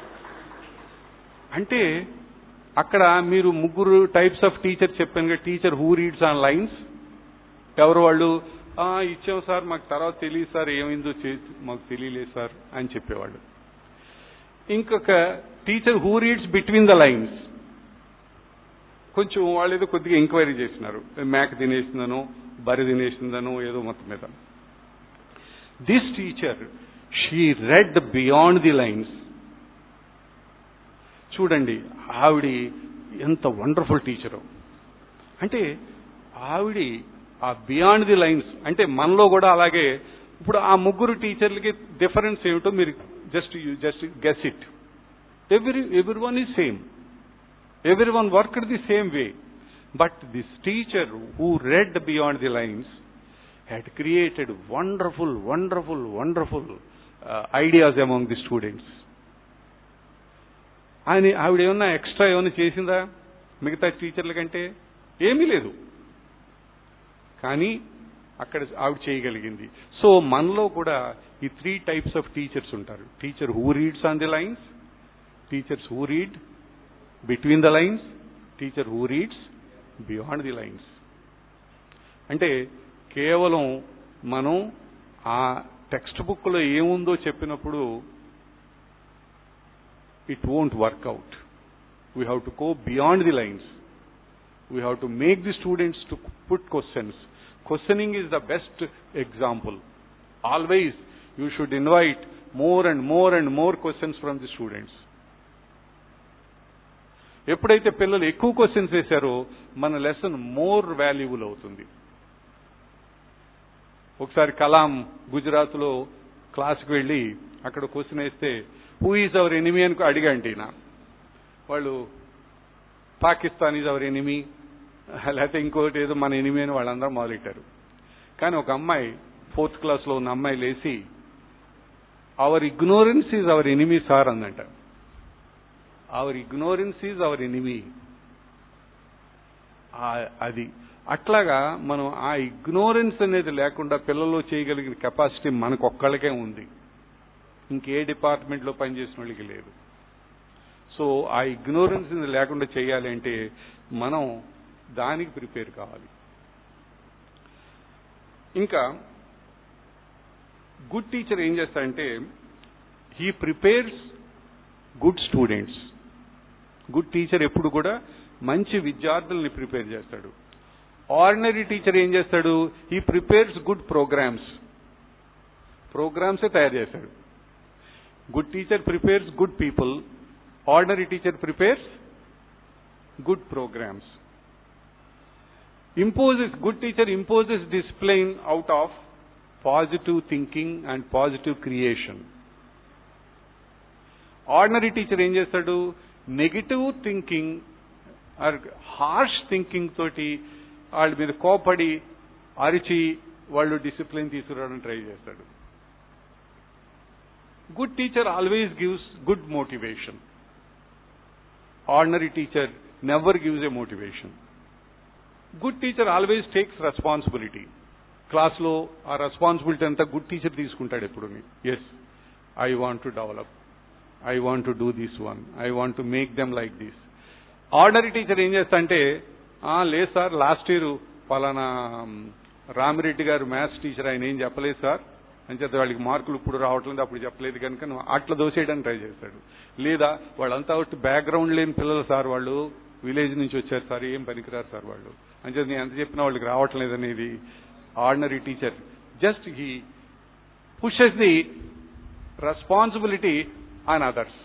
అంటే అక్కడ మీరు ముగ్గురు టైప్స్ ఆఫ్ టీచర్ చెప్పాను కదా teacher who reads on lines ఎవరు వాళ్ళు "ఆ, ఇచ్చాం సార్ మాకు తర్వాత తెలియదు సార్ ఏమైందో చే- మాకు తెలియలేదు సార్ అని చెప్పేవాళ్ళు ఇంకొక teacher who reads between the lines కొంచెం వాళ్ళు ఏదో కొద్దిగా ఎంక్వైరీ చేసినారు మేక తినేసిందనో బరి తినేసిందనో ఏదో మొత్తం మీద this teacher she read beyond the lines చూడండి ఆవిడ ఎంత వండర్ఫుల్ టీచరు అంటే ఆవిడ ఆ బియాండ్ ది లైన్స్ అంటే మనలో కూడా అలాగే ఇప్పుడు ఆ ముగ్గురు టీచర్లకి డిఫరెన్స్ ఏమిటో మీరు just just guess it every every one is same every one worked the same way but this teacher who read beyond the lines had created wonderful, wonderful, wonderful uh, ideas among the students. ఆయన ఆవిడ ఏమన్నా extra ఏమైనా చేసిందా మిగతా టీచర్ల కంటే ఏమీ లేదు కానీ అక్కడ ఆవిడ చేయగలిగింది సో మనలో కూడా ఈ త్రీ టైప్స్ ఆఫ్ టీచర్స్ ఉంటారు teacher who reads on the lines teachers who read between the lines teacher who reads beyond the lines అంటే కేవలం మనం ఆ టెక్స్ట్ బుక్లో ఏముందో చెప్పినప్పుడు it won't work out we have to go beyond the lines we have to make the students to put questions questioning is the best example always you should invite more and more and more questions from the students ఎప్పుడైతే పిల్లలు ఎక్కువ questions వేశారో మన lesson more valuable అవుతుంది ఒకసారి కలాం గుజరాత్ లో క్లాస్కి వెళ్ళి అక్కడ క్వశ్చన్ వేస్తే హూ ఈజ్ అవర్ ఎనిమీ అని అడిగండి నా వాళ్ళు పాకిస్తాన్ ఈజ్ అవర్ ఎనిమీ లేకపోతే ఇంకోటి ఏదో మన ఎనిమీ అని వాళ్ళందరూ మొదలెట్టారు కానీ ఒక అమ్మాయి ఫోర్త్ క్లాస్ లో ఉన్న అమ్మాయి లేచి our ignorance is our enemy sir అందంట our ignorance is our enemy అది అట్లాగా మనం ఆ ఇగ్నోరెన్స్ అనేది లేకుండా పిల్లలు చేయగలిగిన కెపాసిటీ మనకు ఒక్కళ్ళకే ఉంది ఇంకే డిపార్ట్మెంట్లో పనిచేసిన వాళ్ళకి లేదు సో ఆ ఇగ్నోరెన్స్ లేకుండా చేయాలి అంటే మనం దానికి ప్రిపేర్ కావాలి ఇంకా గుడ్ టీచర్ ఏం చేస్తాడంటే he prepares good students good teacher ఎప్పుడు కూడా మంచి విద్యార్థుల్ని ప్రిపేర్ చేస్తాడు ఆర్డినరీ టీచర్ ఏం చేస్తాడు ఈ ప్రిపేర్స్ గుడ్ ప్రోగ్రామ్స్ ప్రోగ్రామ్సే తయారు చేస్తాడు good teacher prepares good people ordinary teacher prepares good programmes imposes good teacher imposes discipline out of positive thinking and positive creation ordinary teacher ఏం చేస్తాడు negative thinking or harsh thinking తోటి వాళ్ళ మీద కోపడి అరిచి వాళ్ళు డిసిప్లిన్ తీసుకురావడానికి ట్రై చేస్తాడు good teacher always gives good motivation ordinary teacher never gives a motivation good teacher always takes responsibility క్లాస్లో ఆ రెస్పాన్సిబిలిటీ అంతా గుడ్ టీచర్ తీసుకుంటాడు ఎప్పుడు yes I want to develop I want to do this one I want to make them like this ordinary teacher ఏం చేస్తా అంటే "ఆ, లేదు సార్ లాస్ట్ ఇయర్ పలానా మ్, రామిరెడ్డి గారు మ్యాథ్స్ టీచర్ ఆయన ఏం చెప్పలేదు సార్ అని చెప్పి వాళ్ళకి మార్కులు ఇప్పుడు రావట్లేదు అప్పుడు చెప్పలేదు కనుక నువ్వు అట్లా దోసేయడానికి ట్రై చేస్తాడు లేదా వాళ్ళంతా ఒకటి బ్యాక్గ్రౌండ్ లేని పిల్లలు సార్ వాళ్ళు విలేజ్ నుంచి వచ్చారు సార్ ఏం పనికిరారు సార్ వాళ్ళు అని చెప్పి నేను ఎంత చెప్పినా వాళ్ళకి రావట్లేదు అనేది ordinary teacher just he pushes the responsibility on others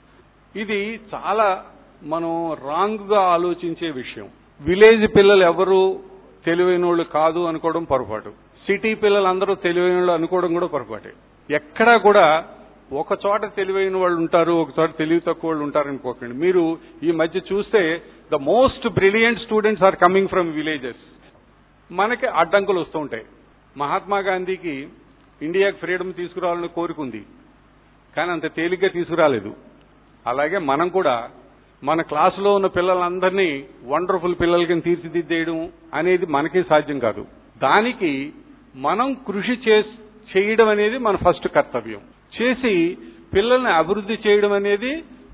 ఇది చాలా మనం రాంగ్ గా ఆలోచించే విషయం విలేజ్ పిల్లలు ఎవరు తెలివైన వాళ్ళు కాదు అనుకోవడం పొరపాటు సిటీ పిల్లలందరూ తెలివైన వాళ్ళు అనుకోవడం కూడా పొరపాటే ఎక్కడా కూడా ఒక చోట తెలివైన వాళ్ళు ఉంటారు ఒక చోట తెలివి తక్కువ వాళ్ళు ఉంటారు అనుకోకండి మీరు ఈ మధ్య చూస్తే the most brilliant students are coming from villages మనకి అడ్డంకులు వస్తూ ఉంటాయి మహాత్మా గాంధీకి ఇండియాకి ఫ్రీడమ్ తీసుకురావాలని కోరుకుంది కానీ అంత తేలిగ్గా తీసుకురాలేదు అలాగే మనం కూడా మన క్లాసులో ఉన్న పిల్లలందరినీ వండర్ఫుల్ పిల్లలకి తీర్చిదిద్దేయడం అనేది మనకి సాధ్యం కాదు దానికి మనం కృషి చే- చేయడం అనేది మన ఫస్ట్ కర్తవ్యం చేసి పిల్లల్ని అభివృద్ధి చేయడం అనేది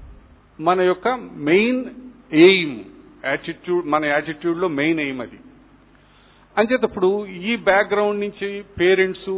మన యొక్క మెయిన్ ఎయిమ్ యాటిట్యూడ్ మన యాటిట్యూడ్ లో మెయిన్ ఎయిమ్ అది అంచేతప్పుడు ఈ బ్యాక్గ్రౌండ్ నుంచి పేరెంట్స్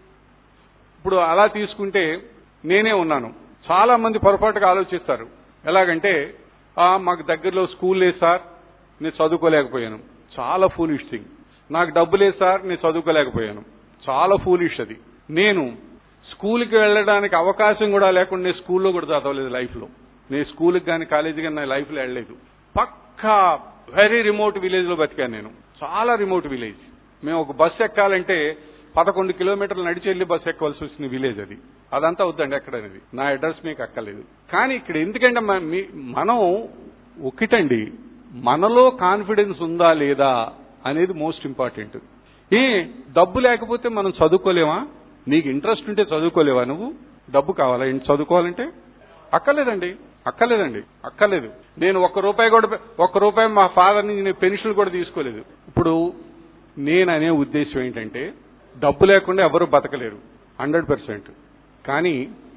ఇప్పుడు అలా తీసుకుంటే నేనే ఉన్నాను చాలా మంది పొరపాటుగా ఆలోచిస్తారు ఎలాగంటే "ఆ, మాకు దగ్గరలో స్కూల్ లేదు సార్ నేను చదువుకోలేకపోయాను చాలా ఫూలిష్ థింగ్ నాకు డబ్బు లేదు సార్ నేను చదువుకోలేకపోయాను చాలా ఫూలిష్ అది నేను స్కూల్కి వెళ్ళడానికి అవకాశం కూడా లేకుండా నేను స్కూల్లో కూడా చదవలేదు లైఫ్లో నేను స్కూల్కి కానీ కాలేజీకి కానీ నా లైఫ్లో వెళ్ళలేదు పక్కా వెరీ రిమోట్ విలేజ్లో బతికాను నేను చాలా రిమోట్ విలేజ్ మేము ఒక బస్సు ఎక్కాలంటే పదకొండు కిలోమీటర్లు నడిచి వెళ్ళి బస్సు ఎక్కవలసి వచ్చిన విలేజ్ అది అదంతా వద్దండి ఎక్కడనేది నా అడ్రస్ మీకు అక్కర్లేదు కానీ ఇక్కడ ఎందుకంటే మ- మీ- మనం ఒకటండి మనలో కాన్ఫిడెన్స్ ఉందా లేదా అనేది మోస్ట్ ఇంపార్టెంట్ ఏ డబ్బు లేకపోతే మనం చదువుకోలేమా నీకు ఇంట్రెస్ట్ ఉంటే చదువుకోలేవా నువ్వు డబ్బు కావాలా ఏంటి చదువుకోవాలంటే అక్కర్లేదండి అక్కర్లేదండి అక్కర్లేదు నేను ఒక్క రూపాయి కూడా ఒక్క రూపాయి మా ఫాదర్ నుంచి నేను పెన్షన్ కూడా తీసుకోలేదు ఇప్పుడు నేను అనే ఉద్దేశం ఏంటంటే డబ్బు లేకుండా ఎవరు బతకలేరు హండ్రెడ్ పర్సెంట్ కానీ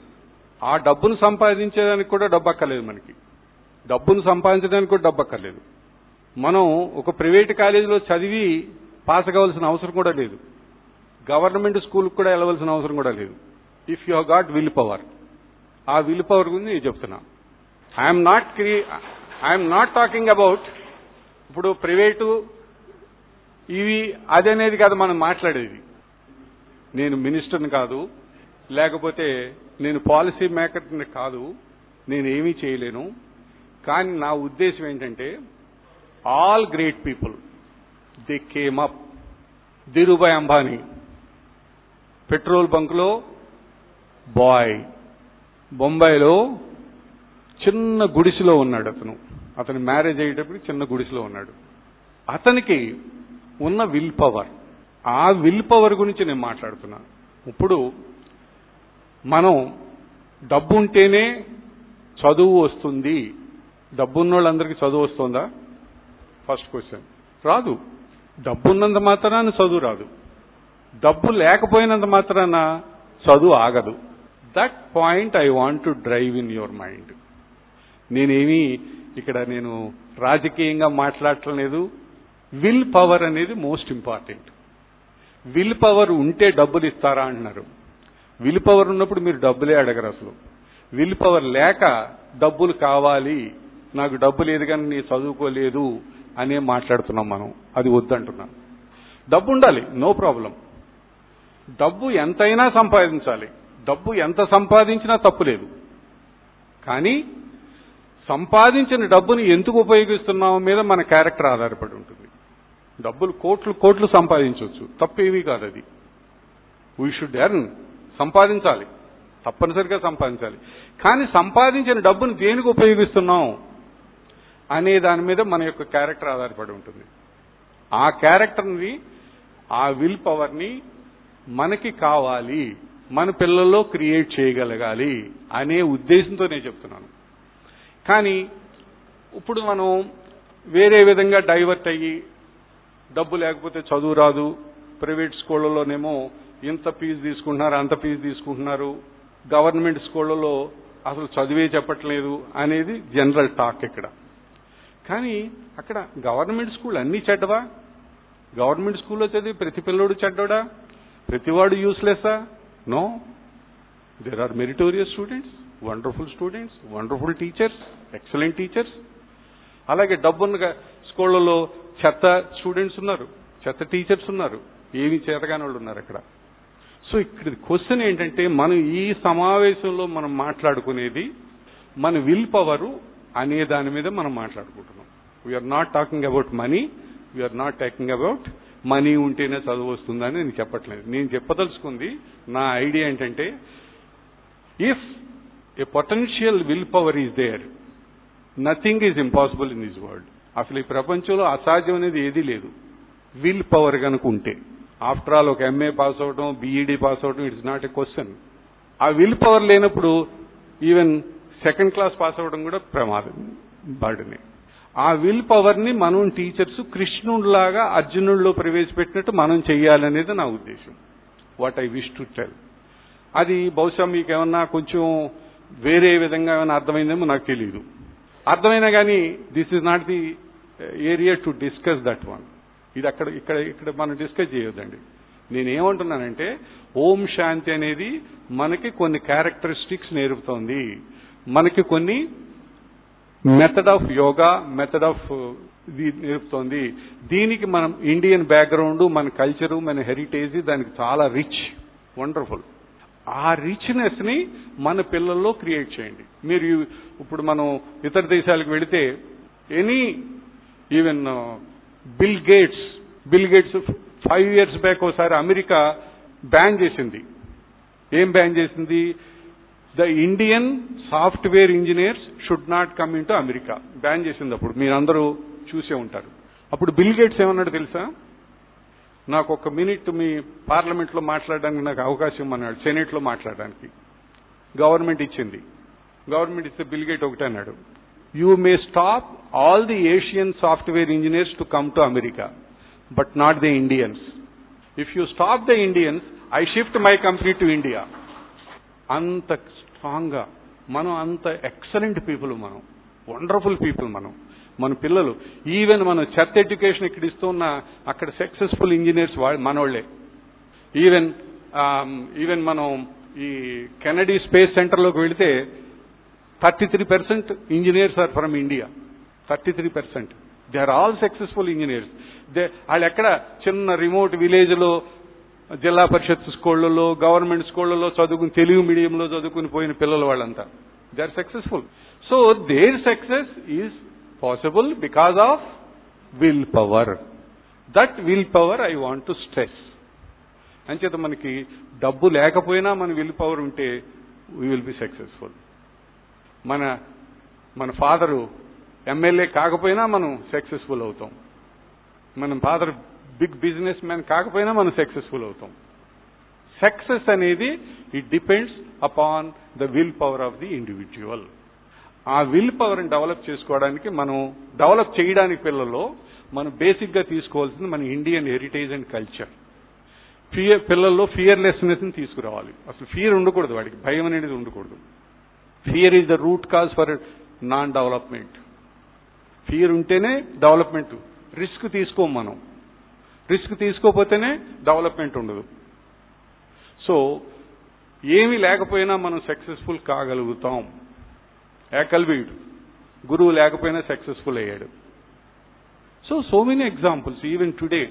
ఆ డబ్బును సంపాదించేదానికి కూడా డబ్బు అక్కర్లేదు మనకి డబ్బును సంపాదించడానికి కూడా డబ్బు అక్కర్లేదు మనం ఒక ప్రైవేట్ కాలేజీలో చదివి పాస్ కావాల్సిన అవసరం కూడా లేదు గవర్నమెంట్ స్కూల్కి కూడా వెళ్ళవలసిన అవసరం కూడా లేదు if you got will power ఆ విల్ పవర్ గురించి నేను చెప్తున్నా I'm not cre I'm not talking about ఇప్పుడు ప్రైవేటు ఇవి అదనేది కాదు మనం మాట్లాడేది నేను మినిస్టర్ని కాదు లేకపోతే నేను పాలసీ మేకర్ని కాదు నేను ఏమీ చేయలేను కానీ నా ఉద్దేశం ఏంటంటే all great people they came up Dhirubhai Ambani petrol బంక్లో బాయ్ బొంబాయిలో చిన్న గుడిసెలో ఉన్నాడు అతను అతను మ్యారేజ్ అయ్యేటప్పుడు చిన్న గుడిసెలో ఉన్నాడు అతనికి ఉన్న విల్ పవర్ ఆ విల్ పవర్ గురించి నేను మాట్లాడుతున్నా ఇప్పుడు మనం డబ్బు ఉంటేనే చదువు వస్తుంది డబ్బున్న వాళ్ళందరికీ చదువు వస్తుందా ఫస్ట్ క్వశ్చన్ రాదు డబ్బున్నంత మాత్రాన చదువు రాదు డబ్బు లేకపోయినంత మాత్రాన చదువు ఆగదు that point I want to drive in your mind నేనేమి ఇక్కడ నేను రాజకీయంగా మాట్లాడటం లేదు విల్ పవర్ అనేది మోస్ట్ ఇంపార్టెంట్ విల్ పవర్ ఉంటే డబ్బులు ఇస్తారా అంటున్నారు విల్ పవర్ ఉన్నప్పుడు మీరు డబ్బులే అడగరు అసలు విల్ పవర్ లేక డబ్బులు కావాలి నాకు డబ్బు లేదు కానీ నేను చదువుకోలేదు అనే మాట్లాడుతున్నాం మనం అది వద్దంటున్నాం డబ్బు ఉండాలి నో ప్రాబ్లం డబ్బు ఎంతైనా సంపాదించాలి డబ్బు ఎంత సంపాదించినా తప్పు లేదు కానీ సంపాదించిన డబ్బుని ఎందుకు ఉపయోగిస్తున్నామో మీద మన క్యారెక్టర్ ఆధారపడి ఉంటుంది డబ్బులు కోట్లు కోట్లు సంపాదించవచ్చు తప్పేమీ కాదు అది వీ షుడ్ ఎర్న్ సంపాదించాలి తప్పనిసరిగా సంపాదించాలి కానీ సంపాదించిన డబ్బును దేనికి ఉపయోగిస్తున్నాం అనే దాని మీద మన యొక్క క్యారెక్టర్ ఆధారపడి ఉంటుంది ఆ క్యారెక్టర్ని ఆ విల్ పవర్ని మనకి కావాలి మన పిల్లల్లో క్రియేట్ చేయగలగాలి అనే ఉద్దేశంతో నేను చెప్తున్నాను కానీ ఇప్పుడు మనం వేరే విధంగా డైవర్ట్ అయ్యి డబ్బు లేకపోతే చదువు రాదు ప్రైవేట్ స్కూళ్ళలోనేమో ఇంత ఫీజు తీసుకుంటున్నారు అంత ఫీజు తీసుకుంటున్నారు గవర్నమెంట్ స్కూళ్ళలో అసలు చదివే చెప్పట్లేదు అనేది జనరల్ టాక్ ఇక్కడ కానీ అక్కడ గవర్నమెంట్ స్కూల్ అన్ని చెడ్డవా గవర్నమెంట్ స్కూల్లో చదివి ప్రతి పిల్లోడు చెడ్డోడా ప్రతివాడు యూస్లెస్సా no there are meritorious students wonderful students wonderful teachers excellent teachers అలాగే డబ్బున్న స్కూళ్ళలో చెత్త స్టూడెంట్స్ ఉన్నారు చెత్త టీచర్స్ ఉన్నారు ఏమి చేతగాని వాళ్ళు ఉన్నారు అక్కడ సో ఇక్కడ క్వశ్చన్ ఏంటంటే మనం ఈ సమావేశంలో మనం మాట్లాడుకునేది మన విల్ పవరు అనే దాని మీద మనం మాట్లాడుకుంటున్నాం we're not talking about money we're not talking about money ఉంటేనే చదువు వస్తుందని నేను చెప్పట్లేదు నేను చెప్పదలుచుకుంది నా ఐడియా ఏంటంటే if a potential will power is there nothing is impossible in this world అసలు ఈ ప్రపంచంలో అసాధ్యం అనేది ఏదీ లేదు విల్ పవర్ కనుక ఉంటే ఆఫ్టర్ ఆల్ ఒక ఎంఏ పాస్ అవడం బీఈడీ పాస్ అవడం ఇట్స్ నాట్ ఎ క్వశ్చన్ ఆ విల్ పవర్ లేనప్పుడు ఈవెన్ సెకండ్ క్లాస్ పాస్ అవ్వడం కూడా ప్రమాదం బాడనే ఆ విల్ పవర్ ని మనం టీచర్స్ కృష్ణుడిలాగా అర్జునుడిలో ప్రవేశపెట్టినట్టు మనం చెయ్యాలనేది నా ఉద్దేశం what I wish to tell అది బహుశా మీకు ఏమన్నా కొంచెం వేరే విధంగా ఏమైనా అర్థమైందేమో నాకు తెలియదు అర్థమైనా కానీ this is not the area to discuss that one ఇది అక్కడ ఇక్కడ ఇక్కడ మనం డిస్కస్ చేయొద్దండి నేనేమంటున్నానంటే ఓం శాంతి అనేది మనకి కొన్ని క్యారెక్టరిస్టిక్స్ నేర్పుతోంది మనకి కొన్ని method of yoga method of ఇది నేర్పుతోంది దీనికి మనం ఇండియన్ బ్యాక్గ్రౌండ్ మన కల్చరు మన హెరిటేజ్ దానికి చాలా రిచ్ వండర్ఫుల్ ఆ రిచ్నెస్ ని మన పిల్లల్లో క్రియేట్ చేయండి మీరు ఇప్పుడు మనం ఇతర దేశాలకు వెళితే any even Bill Gates Bill Gates five years back ఒకసారి అమెరికా బ్యాన్ చేసింది ఏం బ్యాన్ చేసింది the Indian software engineers should not come into America ban చేసింది అప్పుడు మీరందరూ చూసే ఉంటారు అప్పుడు బిల్ గేట్స్ ఏమన్నాడు తెలుసా నాకు ఒక మినిట్ మీ పార్లమెంట్ లో మాట్లాడడానికి నాకు అవకాశం అన్నాడు సెనేట్ లో మాట్లాడడానికి గవర్నమెంట్ ఇచ్చింది గవర్నమెంట్ ఇస్తే బిల్ గేట్ ఒకటే అన్నాడు you may stop all the Asian software engineers to come to America but not the Indians if you stop the Indians I shift my company to India అంత strong గా మనం అంత excellent people మనం wonderful people మనం మన పిల్లలు even మనం చెత్త ఎడ్యుకేషన్ ఇక్కడ ఇస్తున్న అక్కడ సక్సెస్ఫుల్ ఇంజనీర్స్ మనోళ్లే ఈవెన్ ఈవెన్ మనం ఈ కెనడీ స్పేస్ సెంటర్లోకి వెళితే thirty three percent engineers are from India thirty three percent they are all successful engineers they వాళ్ళు ఎక్కడ చిన్న రిమోట్ విలేజ్ లో జిల్లా పరిషత్ స్కూళ్లలో గవర్నమెంట్ స్కూళ్లలో చదువుకుని తెలుగు మీడియంలో చదువుకుని పోయిన పిల్లలు వాళ్ళంతా they are successful so their success is possible because of will power that will power I want to stress అంచేత మనకి డబ్బు లేకపోయినా మన విల్ పవర్ ఉంటే వీ విల్ బి సక్సెస్ఫుల్ మన మన ఫాదరు ఎమ్మెల్యే కాకపోయినా మనం సక్సెస్ఫుల్ అవుతాం మన ఫాదర్ బిగ్ బిజినెస్ మ్యాన్ కాకపోయినా మనం సక్సెస్ఫుల్ అవుతాం సక్సెస్ అనేది it depends upon the will power of the individual ఆ విల్ పవర్ని డెవలప్ చేసుకోవడానికి మనం డెవలప్ చేయడానికి పిల్లల్లో మనం బేసిక్ గా తీసుకోవాల్సింది మన Indian heritage and culture fear పిల్లల్లో ఫియర్లెస్నెస్ ని తీసుకురావాలి అసలు ఫియర్ ఉండకూడదు వాడికి భయం అనేది ఉండకూడదు fear is the root cause for non development fear ఉంటేనే డెవలప్మెంట్ రిస్క్ తీసుకోం మనం రిస్క్ తీసుకోపోతేనే డెవలప్మెంట్ ఉండదు సో ఏమీ లేకపోయినా మనం సక్సెస్ఫుల్ కాగలుగుతాం ఏకల్వీడు గురువు లేకపోయినా సక్సెస్ఫుల్ అయ్యాడు so so many examples even today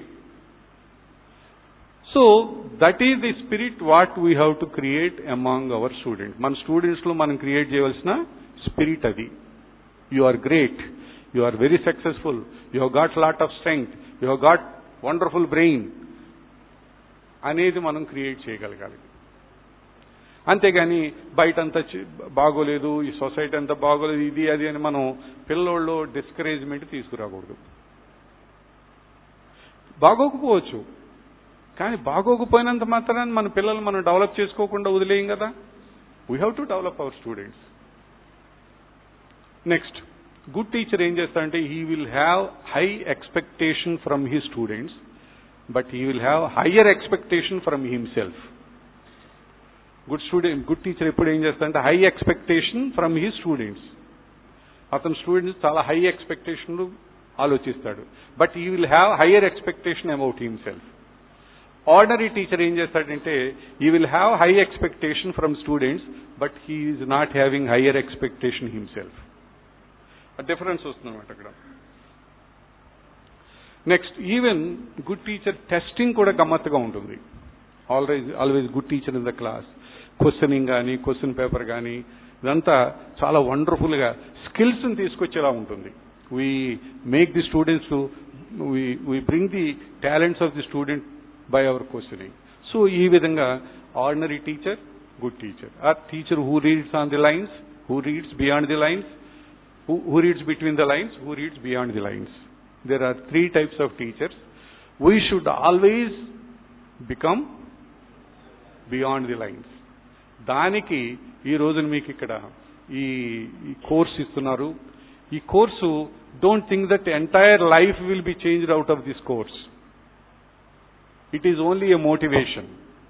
so that is the spirit what we have to create among our student మన స్టూడెంట్స్ లో మనం క్రియేట్ చేయవలసిన స్పిరిట్ అది you are great you are very successful you have got lot of strength you have got wonderful brain అనేది మనం create చేయగలగాలి అంతేగాని బయట అంతా చి- బాగోలేదు ఈ సొసైటీ అంతా బాగోలేదు ఇది అది అని మనం పిల్లోళ్ళు డిస్కరేజ్మెంట్ తీసుకురాకూడదు బాగోకపోవచ్చు కానీ బాగోకపోయినంత మాత్రాన్ని మన పిల్లలు మనం డెవలప్ చేసుకోకుండా వదిలేయం కదా we have to develop our students next good teacher ఏం చేస్తాడంటే he will have high expectation from he students but he will have higher expectation from himself good student good teacher ఎప్పుడు ఏం చేస్తాడంటే high expectation from he students అతని students చాలా high ఎక్స్పెక్టేషన్లు ఆలోచిస్తాడు but he will have higher expectation about himself ordinary teacher ఏం చేస్తాడంటే he will have high expectation from students but he is not having higher expectation himself difference వస్తుందన్నమాట అక్కడ next even good teacher testing కూడా గమ్మత్తుగా ఉంటుంది always always good teacher in the class questioning కానీ question paper కానీ ఇదంతా చాలా వండర్ఫుల్గా స్కిల్స్ని తీసుకొచ్చేలా ఉంటుంది we make the students we bring the talents of the student by our questioning so ఈ విధంగా ఆర్డినరీ టీచర్ గుడ్ టీచర్ ఆ teacher who reads on the lines who reads beyond the lines who, who reads between the lines, who reads beyond the lines. There are three types of teachers. We should always become beyond the lines. దానికి ఈ రోజున మీకు ఇక్కడ ఈ ఈ course ఇస్తున్నారు ఈ course don't think that entire life will be changed out of this course it is only a motivation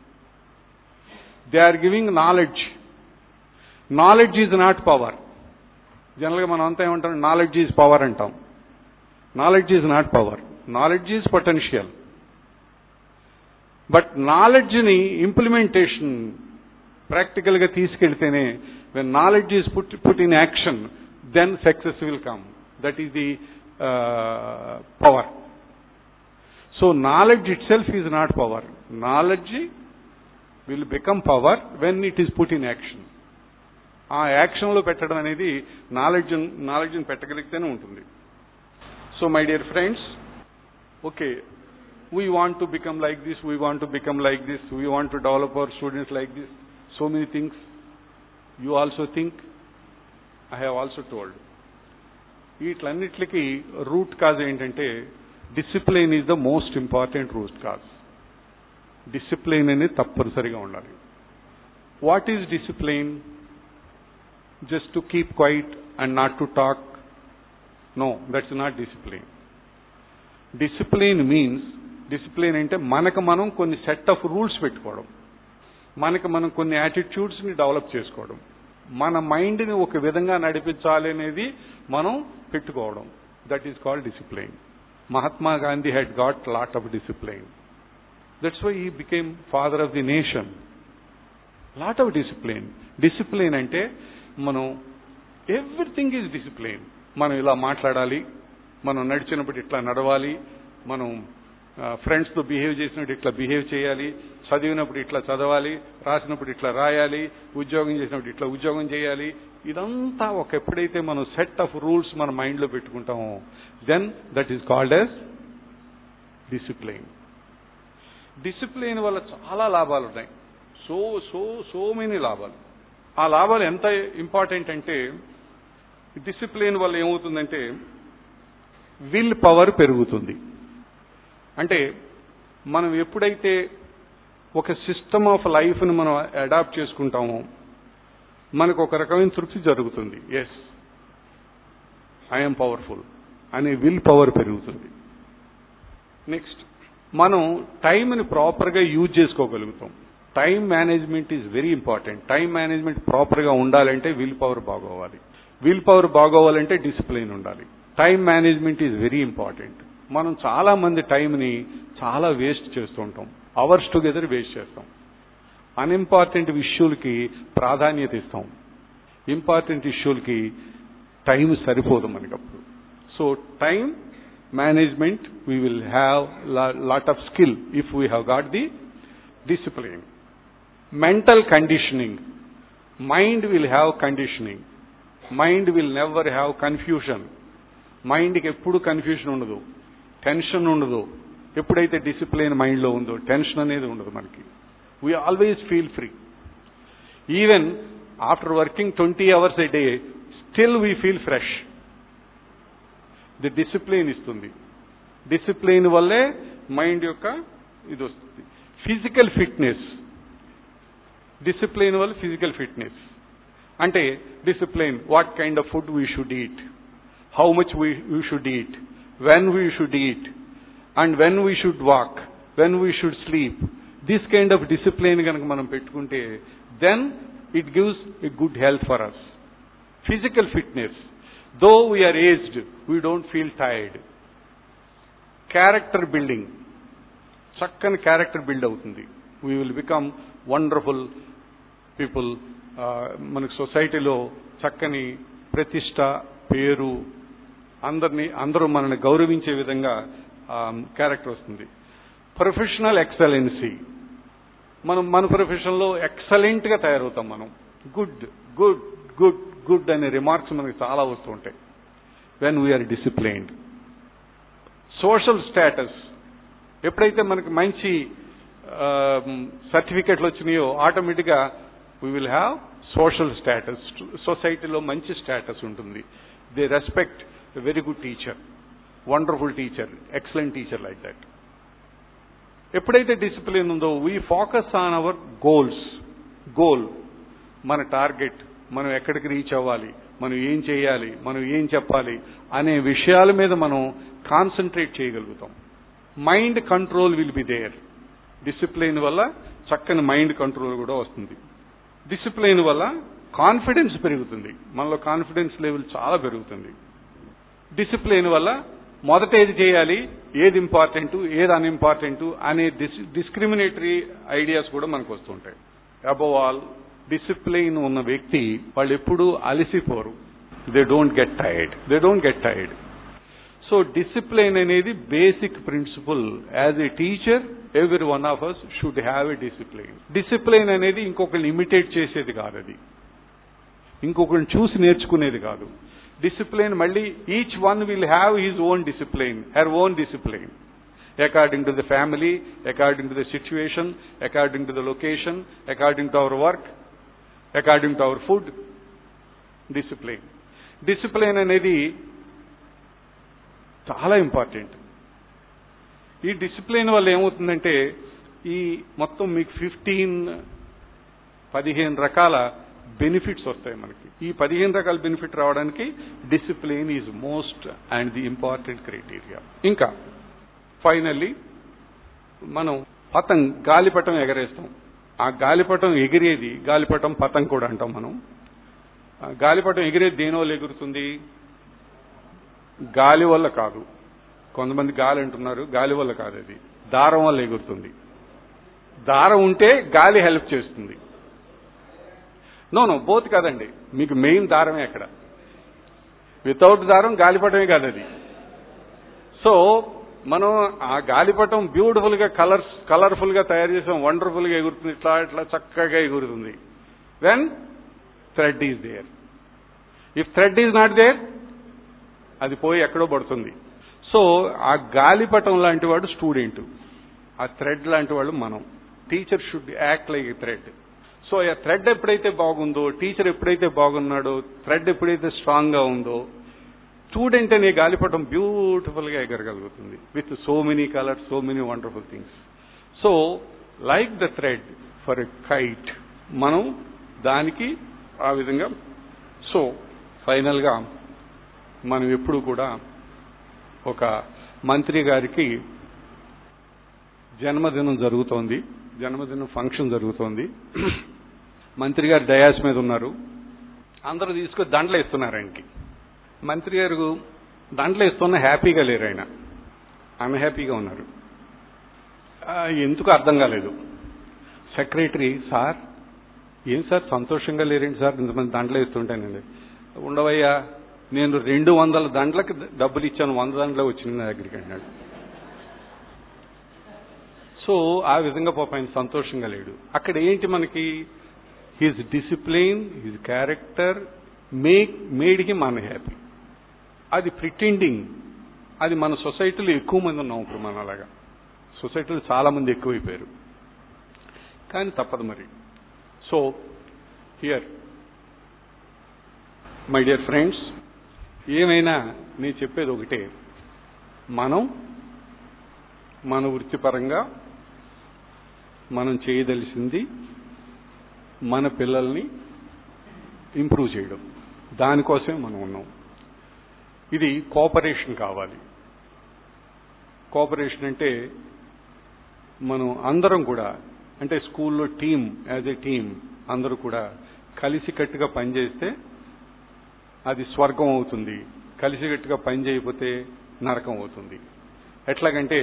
they are giving knowledge knowledge is not power జనరల్గా మనం అంతా ఏమంటాం నాలెడ్జ్ ఈజ్ పవర్ అంటాం knowledge is not power knowledge is potential but నాలెడ్జ్ని implementation ప్రాక్టికల్గా తీసుకెళ్తేనే when knowledge is put put in action then success will come that is the power so knowledge itself is not power knowledge will become power when it is put in action ఆ యాక్షన్లో పెట్టడం అనేది knowledge నాలెడ్జ్ని పెట్టగలిగితేనే ఉంటుంది so my dear friends okay we want to become like this we want to become like this we want to develop our students like this so many things you also think I have also told వీటిలన్నిటికీ root cause ఏంటంటే discipline is the most important root cause discipline అనేది తప్పనిసరిగా ఉండాలి what is discipline just to keep quiet and not to talk. No, that's not discipline. Discipline means, discipline అంటే మనకు మనం కొన్ని set of rules పెట్టుకోవడం మనకు మనం కొన్ని యాటిట్యూడ్స్ని డెవలప్ చేసుకోవడం మన మైండ్ని ఒక విధంగా నడిపించాలి అనేది మనం పెట్టుకోవడం that is called discipline Mahatma Gandhi had got lot of discipline that's why he became father of the nation lot of discipline discipline అంటే మనం ఎవ్రీథింగ్ ఈజ్ డిసిప్లైన్ మనం ఇలా మాట్లాడాలి మనం నడిచినప్పుడు ఇట్లా నడవాలి మనం ఫ్రెండ్స్తో బిహేవ్ చేసినప్పుడు ఇట్లా బిహేవ్ చేయాలి చదివినప్పుడు ఇట్లా చదవాలి రాసినప్పుడు ఇట్లా రాయాలి ఉద్యోగం చేసినప్పుడు ఇట్లా ఉద్యోగం చేయాలి ఇదంతా ఒక ఎప్పుడైతే మనం సెట్ ఆఫ్ రూల్స్ మన మైండ్లో పెట్టుకుంటామో then that is called as discipline discipline వల్ల చాలా లాభాలు ఉన్నాయి సో సో సో మెనీ లాభాలు ఆ లాభాలు ఎంత ఇంపార్టెంట్ అంటే డిసిప్లిన్ వల్ల ఏమవుతుందంటే విల్ పవర్ పెరుగుతుంది అంటే మనం ఎప్పుడైతే ఒక సిస్టమ్ ఆఫ్ లైఫ్ని మనం అడాప్ట్ చేసుకుంటామో మనకు ఒక రకమైన తృప్తి జరుగుతుంది ఎస్ ఐఎమ్ పవర్ఫుల్ అనే విల్ పవర్ పెరుగుతుంది నెక్స్ట్ మనం టైంని ప్రాపర్గా యూజ్ చేసుకోగలుగుతాం time management is very important time management ప్రాపర్గా ఉండాలంటే విల్ పవర్ బాగోవాలి విల్ పవర్ బాగోవాలంటే డిసిప్లిన్ ఉండాలి time management is very important మనం చాలా మంది టైంని చాలా వేస్ట్ చేస్తూ ఉంటాం అవర్స్ టుగెదర్ వేస్ట్ చేస్తాం అన్ఇంపార్టెంట్ ఇష్యూలకి ప్రాధాన్యత ఇస్తాం ఇంపార్టెంట్ ఇష్యూలకి టైం సరిపోదు మనకి అప్పుడు so time management we will have lot of skill if we have got the discipline mental conditioning mind will have conditioning mind will never have confusion మైండ్కి ఎప్పుడు కన్ఫ్యూషన్ ఉండదు టెన్షన్ ఉండదు ఎప్పుడైతే డిసిప్లిన్ మైండ్లో ఉందో టెన్షన్ అనేది ఉండదు మనకి we always feel free even after working twenty hours a day still we feel fresh the discipline ఇస్తుంది డిసిప్లిన్ వల్లే మైండ్ యొక్క ఇది వస్తుంది ఫిజికల్ ఫిట్నెస్ డిసిప్లిన్ వల్ల ఫిజికల్ ఫిట్నెస్ అంటే discipline what kind of food we should eat how much we we should eat when we should eat and when we should walk when we should sleep this kind of discipline కనుక మనం పెట్టుకుంటే then it gives a good health for us physical fitness though we're aged we don't feel tired character building చక్కని character build అవుతుంది we will become wonderful people మనకు సొసైటీలో చక్కని ప్రతిష్ట పేరు అందరినీ అందరూ మనల్ని గౌరవించే విధంగా క్యారెక్టర్ వస్తుంది ప్రొఫెషనల్ ఎక్సలెన్సీ మనం మన ప్రొఫెషన్లో ఎక్సలెంట్గా తయారవుతాం మనం గుడ్ గుడ్ గుడ్ గుడ్ అనే రిమార్క్స్ మనకి చాలా వస్తూ ఉంటాయి when we're disciplined social status ఎప్పుడైతే మనకి మంచి సర్టిఫికెట్లు వచ్చినాయో ఆటోమేటిక్గా we will have social status సొసైటీలో మంచి స్టేటస్ ఉంటుంది they respect very good teacher wonderful teacher excellent teacher like that ఎప్పుడైతే డిసిప్లిన్ ఉందో we focus on our goals goal మన టార్గెట్ మనం ఎక్కడికి రీచ్ అవ్వాలి మనం ఏం చేయాలి మనం ఏం చెప్పాలి అనే విషయాల మీద మనం కాన్సన్ట్రేట్ చేయగలుగుతాం mind control will be there discipline వల్ల చక్కని మైండ్ కంట్రోల్ కూడా వస్తుంది డిసిప్లిన్ వల్ల కాన్ఫిడెన్స్ పెరుగుతుంది మనలో కాన్ఫిడెన్స్ లెవెల్ చాలా పెరుగుతుంది డిసిప్లిన్ వల్ల మొదట ఏది చేయాలి ఏది ఇంపార్టెంట్ ఏది అన్ఇంపార్టెంట్ అనే డిస్క్రిమినేటరీ ఐడియాస్ కూడా మనకు వస్తుంటాయి అబవ్ ఆల్ డిసిప్లిన్ ఉన్న వ్యక్తి వాళ్ళు ఎప్పుడూ అలసిపోరు they don't get tired they don't get tired so discipline అనేది basic principle as a teacher every one of us should have a discipline discipline అనేది ఇంకొకరిని ఇమిటేట్ చేసేది కాదు అది ఇంకొకరిని చూసి నేర్చుకునేది కాదు డిసిప్లిన్ మళ్ళీ each one will have his own discipline her own discipline according to the family according to the situation according to the location according to our work according to our food discipline discipline అనేది చాలా important ఈ discipline వల్ల ఏమవుతుందంటే ఈ మొత్తం మీకు fifteen పదిహేను రకాల బెనిఫిట్స్ వస్తాయి మనకి ఈ పదిహేను రకాల బెనిఫిట్ రావడానికి discipline is most and the important criteria ఇంకా ఫైనల్లీ మనం పతం గాలిపటం ఎగరేస్తాం ఆ గాలిపటం ఎగిరేది గాలిపటం పతం కూడా అంటాం మనం ఆ గాలిపటం ఎగిరేది దేని వల్ల ఎగురుతుంది గాలి వల్ల కాదు కొంతమంది గాలి అంటున్నారు గాలి వల్ల కాదు అది దారం వల్ల ఎగురుతుంది దారం ఉంటే గాలి హెల్ప్ చేస్తుంది నో నో బోత్ కాదండి మీకు మెయిన్ దారమే అక్కడ వితౌట్ దారం గాలిపటమే కాదు అది సో మనం ఆ గాలిపటం బ్యూటిఫుల్ గా కలర్స్ కలర్ఫుల్ గా తయారు చేసాం వండర్ఫుల్ గా ఎగురుతుంది ఇట్లా ఇట్లా చక్కగా ఎగురుతుంది when thread is there if thread is not there అది పోయి ఎక్కడో పడుతుంది సో ఆ గాలిపటం లాంటి వాడు స్టూడెంట్ ఆ థ్రెడ్ లాంటి వాళ్ళు మనం teacher should act like a thread so ఆ థ్రెడ్ ఎప్పుడైతే బాగుందో టీచర్ ఎప్పుడైతే బాగున్నాడో థ్రెడ్ ఎప్పుడైతే స్ట్రాంగ్ గా ఉందో స్టూడెంట్ అనే గాలిపటం బ్యూటిఫుల్ గా ఎగరగలుగుతుంది with so many colours so many wonderful things so like the thread for a kite మనం దానికి ఆ విధంగా సో ఫైనల్ గా మనం ఎప్పుడు కూడా ఒక మంత్రి గారికి జన్మదినం జరుగుతోంది జన్మదినం ఫంక్షన్ జరుగుతోంది మంత్రి గారు డయాస్ మీద ఉన్నారు అందరూ తీసుకొని దండలు ఇస్తున్నారు ఆయనకి మంత్రి గారు దండలు ఇస్తున్న హ్యాపీగా లేరు ఆయన అన్హ్యాపీగా ఉన్నారు ఆ, ఎందుకు అర్థం కాలేదు సెక్రటరీ సార్ ఏం సార్ సంతోషంగా లేరేంటి సార్ ఇంతమంది దండలు ఇస్తుంటానండి ఉండవయ్యా నేను రెండు వందల దండ్లకి డబ్బులు ఇచ్చాను వంద దండ్లే వచ్చింది నా దగ్గరికి అన్నాడు సో ఆ విధంగా పాప ఆయన సంతోషంగా లేడు అక్కడ ఏంటి మనకి his discipline his character make made him unhappy అది ప్రిటెండింగ్ అది మన సొసైటీలో ఎక్కువ మంది ఉన్నాం ఇప్పుడు మన అలాగా సొసైటీలో చాలా మంది ఎక్కువైపోయారు కానీ తప్పదు మరి so here my dear friends ఏమైనా నేను చెప్పేది ఒకటే మనం మన వృత్తిపరంగా మనం చేయదలిసింది మన పిల్లల్ని ఇంప్రూవ్ చేయడం దానికోసమే మనం ఉన్నాం ఇది కోఆపరేషన్ కావాలి కోఆపరేషన్ అంటే మనం అందరం కూడా అంటే స్కూల్లో టీం యాజ్ ఏ టీం అందరూ కూడా కలిసికట్టుగా పనిచేస్తే అది స్వర్గం అవుతుంది కలిసికట్టుగా పని చేయకపోతే నరకం అవుతుంది ఎట్లాగంటే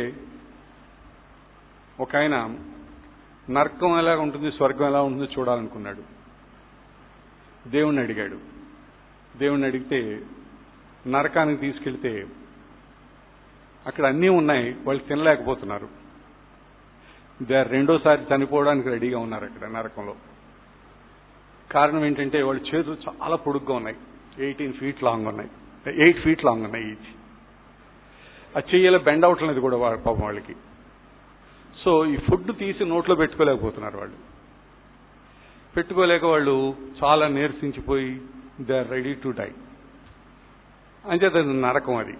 ఒక ఆయన నరకం ఎలా ఉంటుంది స్వర్గం ఎలా ఉంటుందో చూడాలనుకున్నాడు దేవుణ్ణి అడిగాడు దేవుణ్ణి అడిగితే నరకానికి తీసుకెళ్తే అక్కడ అన్నీ ఉన్నాయి వాళ్ళు తినలేకపోతున్నారు దే రెండోసారి చనిపోవడానికి రెడీగా ఉన్నారు అక్కడ నరకంలో కారణం ఏంటంటే వాళ్ళ చేతులు చాలా పొడుగ్గా ఉన్నాయి ఎయిటీన్ ఫీట్ లాంగ్ ఉన్నాయి ఎయిట్ ఫీట్ లాంగ్ ఉన్నాయి ఈచ్ ఆ చెయ్యలో బెండ్ అవట్లేదు కూడా వాళ్ళ పాపం వాళ్ళకి సో ఈ ఫుడ్ తీసి నోట్లో పెట్టుకోలేకపోతున్నారు వాళ్ళు పెట్టుకోలేక వాళ్ళు చాలా నీరసించిపోయి they are ready to die అంచేత అది నరకం అది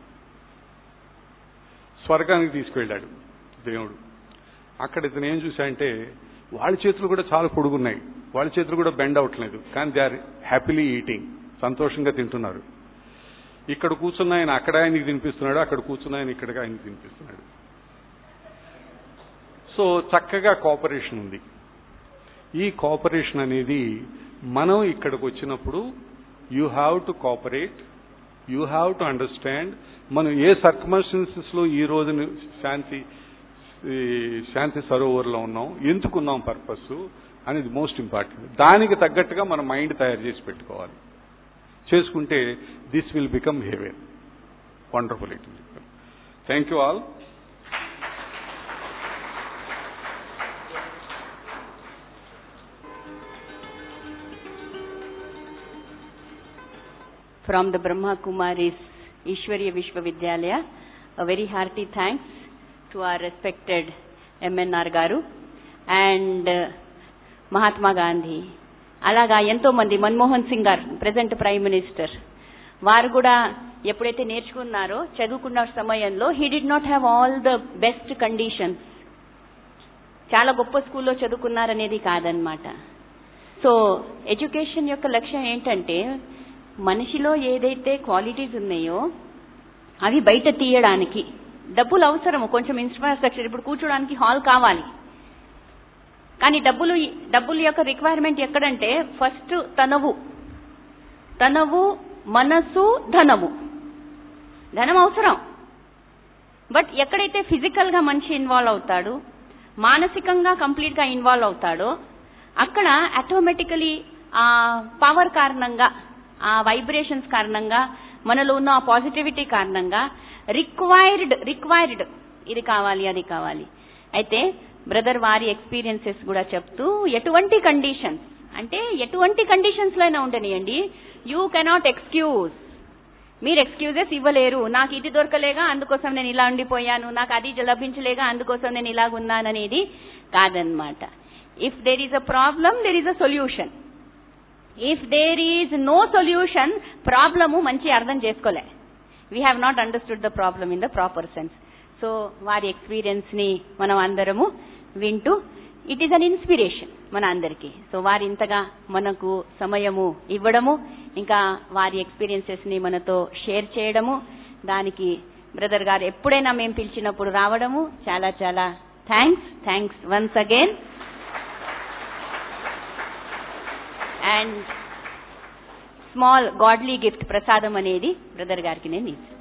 స్వర్గానికి తీసుకువెళ్ళాడు దేవుడు అక్కడ ఇతను ఏం చూశాడంటే వాళ్ళ చేతులు కూడా చాలా పొడుగున్నాయి వాళ్ళ చేతులు కూడా బెండ్ అవట్లేదు కానీ దే ఆర్ హ్యాపీలీ ఈటింగ్ సంతోషంగా తింటున్నారు ఇక్కడ కూర్చున్న ఆయన అక్కడ ఆయనకి తినిపిస్తున్నాడు అక్కడ కూర్చున్న ఆయన ఇక్కడ ఆయనకి తినిపిస్తున్నాడు సో చక్కగా కోఆపరేషన్ ఉంది ఈ కోఆపరేషన్ అనేది మనం ఇక్కడికి వచ్చినప్పుడు you have to cooperate you have to understand మనం ఏ సర్కమస్టెన్సెస్ లో ఈ రోజు శాంతి ఈ శాంతి సరోవర్లో ఉన్నాం ఎందుకున్నాం పర్పస్ అనేది మోస్ట్ ఇంపార్టెంట్ దానికి తగ్గట్టుగా మన మైండ్ తయారు చేసి పెట్టుకోవాలి చేసుకుంటే this will become heaven wonderful it thank you all from the Brahma Kumaris Ishwarya Vishwavidyalaya. A very hearty thanks to our respected MNR garu and Mahatma Gandhi అలాగా ఎంతో మంది మన్మోహన్ సింగ్ గారు ప్రజెంట్ ప్రైమ్ మినిస్టర్ వారు కూడా ఎప్పుడైతే నేర్చుకున్నారో చదువుకున్న సమయంలో he did not have all the best conditions చాలా గొప్ప స్కూల్లో చదువుకున్నారనేది కాదనమాట సో ఎడ్యుకేషన్ యొక్క లక్ష్యం ఏంటంటే మనిషిలో ఏదైతే క్వాలిటీస్ ఉన్నాయో అవి బయట తీయడానికి డబ్బులు అవసరము కొంచెం ఇన్ఫ్రాస్ట్రక్చర్ ఇప్పుడు కూర్చోడానికి హాల్ కావాలి కానీ డబ్బులు డబ్బుల యొక్క రిక్వైర్మెంట్ ఎక్కడంటే ఫస్ట్ తనవు తనవు మనసు ధనము ధనం అవసరం బట్ ఎక్కడైతే ఫిజికల్ గా మనిషి ఇన్వాల్వ్ అవుతాడు మానసికంగా కంప్లీట్ గా ఇన్వాల్వ్ అవుతాడో అక్కడ ఆటోమేటికలీ ఆ పవర్ కారణంగా ఆ వైబ్రేషన్స్ కారణంగా మనలో ఉన్న ఆ పాజిటివిటీ కారణంగా రిక్వైర్డ్ రిక్వైర్డ్ ఇది కావాలి అది కావాలి అయితే బ్రదర్ వారి ఎక్స్పీరియన్సెస్ కూడా చెప్తూ ఎటువంటి కండిషన్స్ అంటే ఎటువంటి కండిషన్స్ లో అయినా ఉండనియండి యూ కెనాట్ ఎక్స్క్యూజ్ మీరు ఎక్స్క్యూజెస్ ఇవ్వలేరు నాకు ఇది దొరకలేగా అందుకోసం నేను ఇలా ఉండిపోయాను నాకు అది లభించలేగా అందుకోసం నేను ఇలాగున్నాననేది కాదనమాట if there is a problem there is a solution if there is no solution problem మంచి అర్థం చేసుకోలే we have not understood the problem in the proper sense so వారి ఎక్స్పీరియన్స్ ని మనం అందరము వింటూ ఇట్ ఈస్ అన్ ఇన్స్పిరేషన్ మన అందరికీ సో వారి ఇంతగా మనకు సమయము ఇవ్వడము ఇంకా వారి ఎక్స్పీరియన్సెస్ ని మనతో షేర్ చేయడము దానికి బ్రదర్ గారు ఎప్పుడైనా మేము పిలిచినప్పుడు రావడము చాలా చాలా thanks thanks once again and small godly gift ప్రసాదం అనేది బ్రదర్ గారికి నేను ఇస్తాను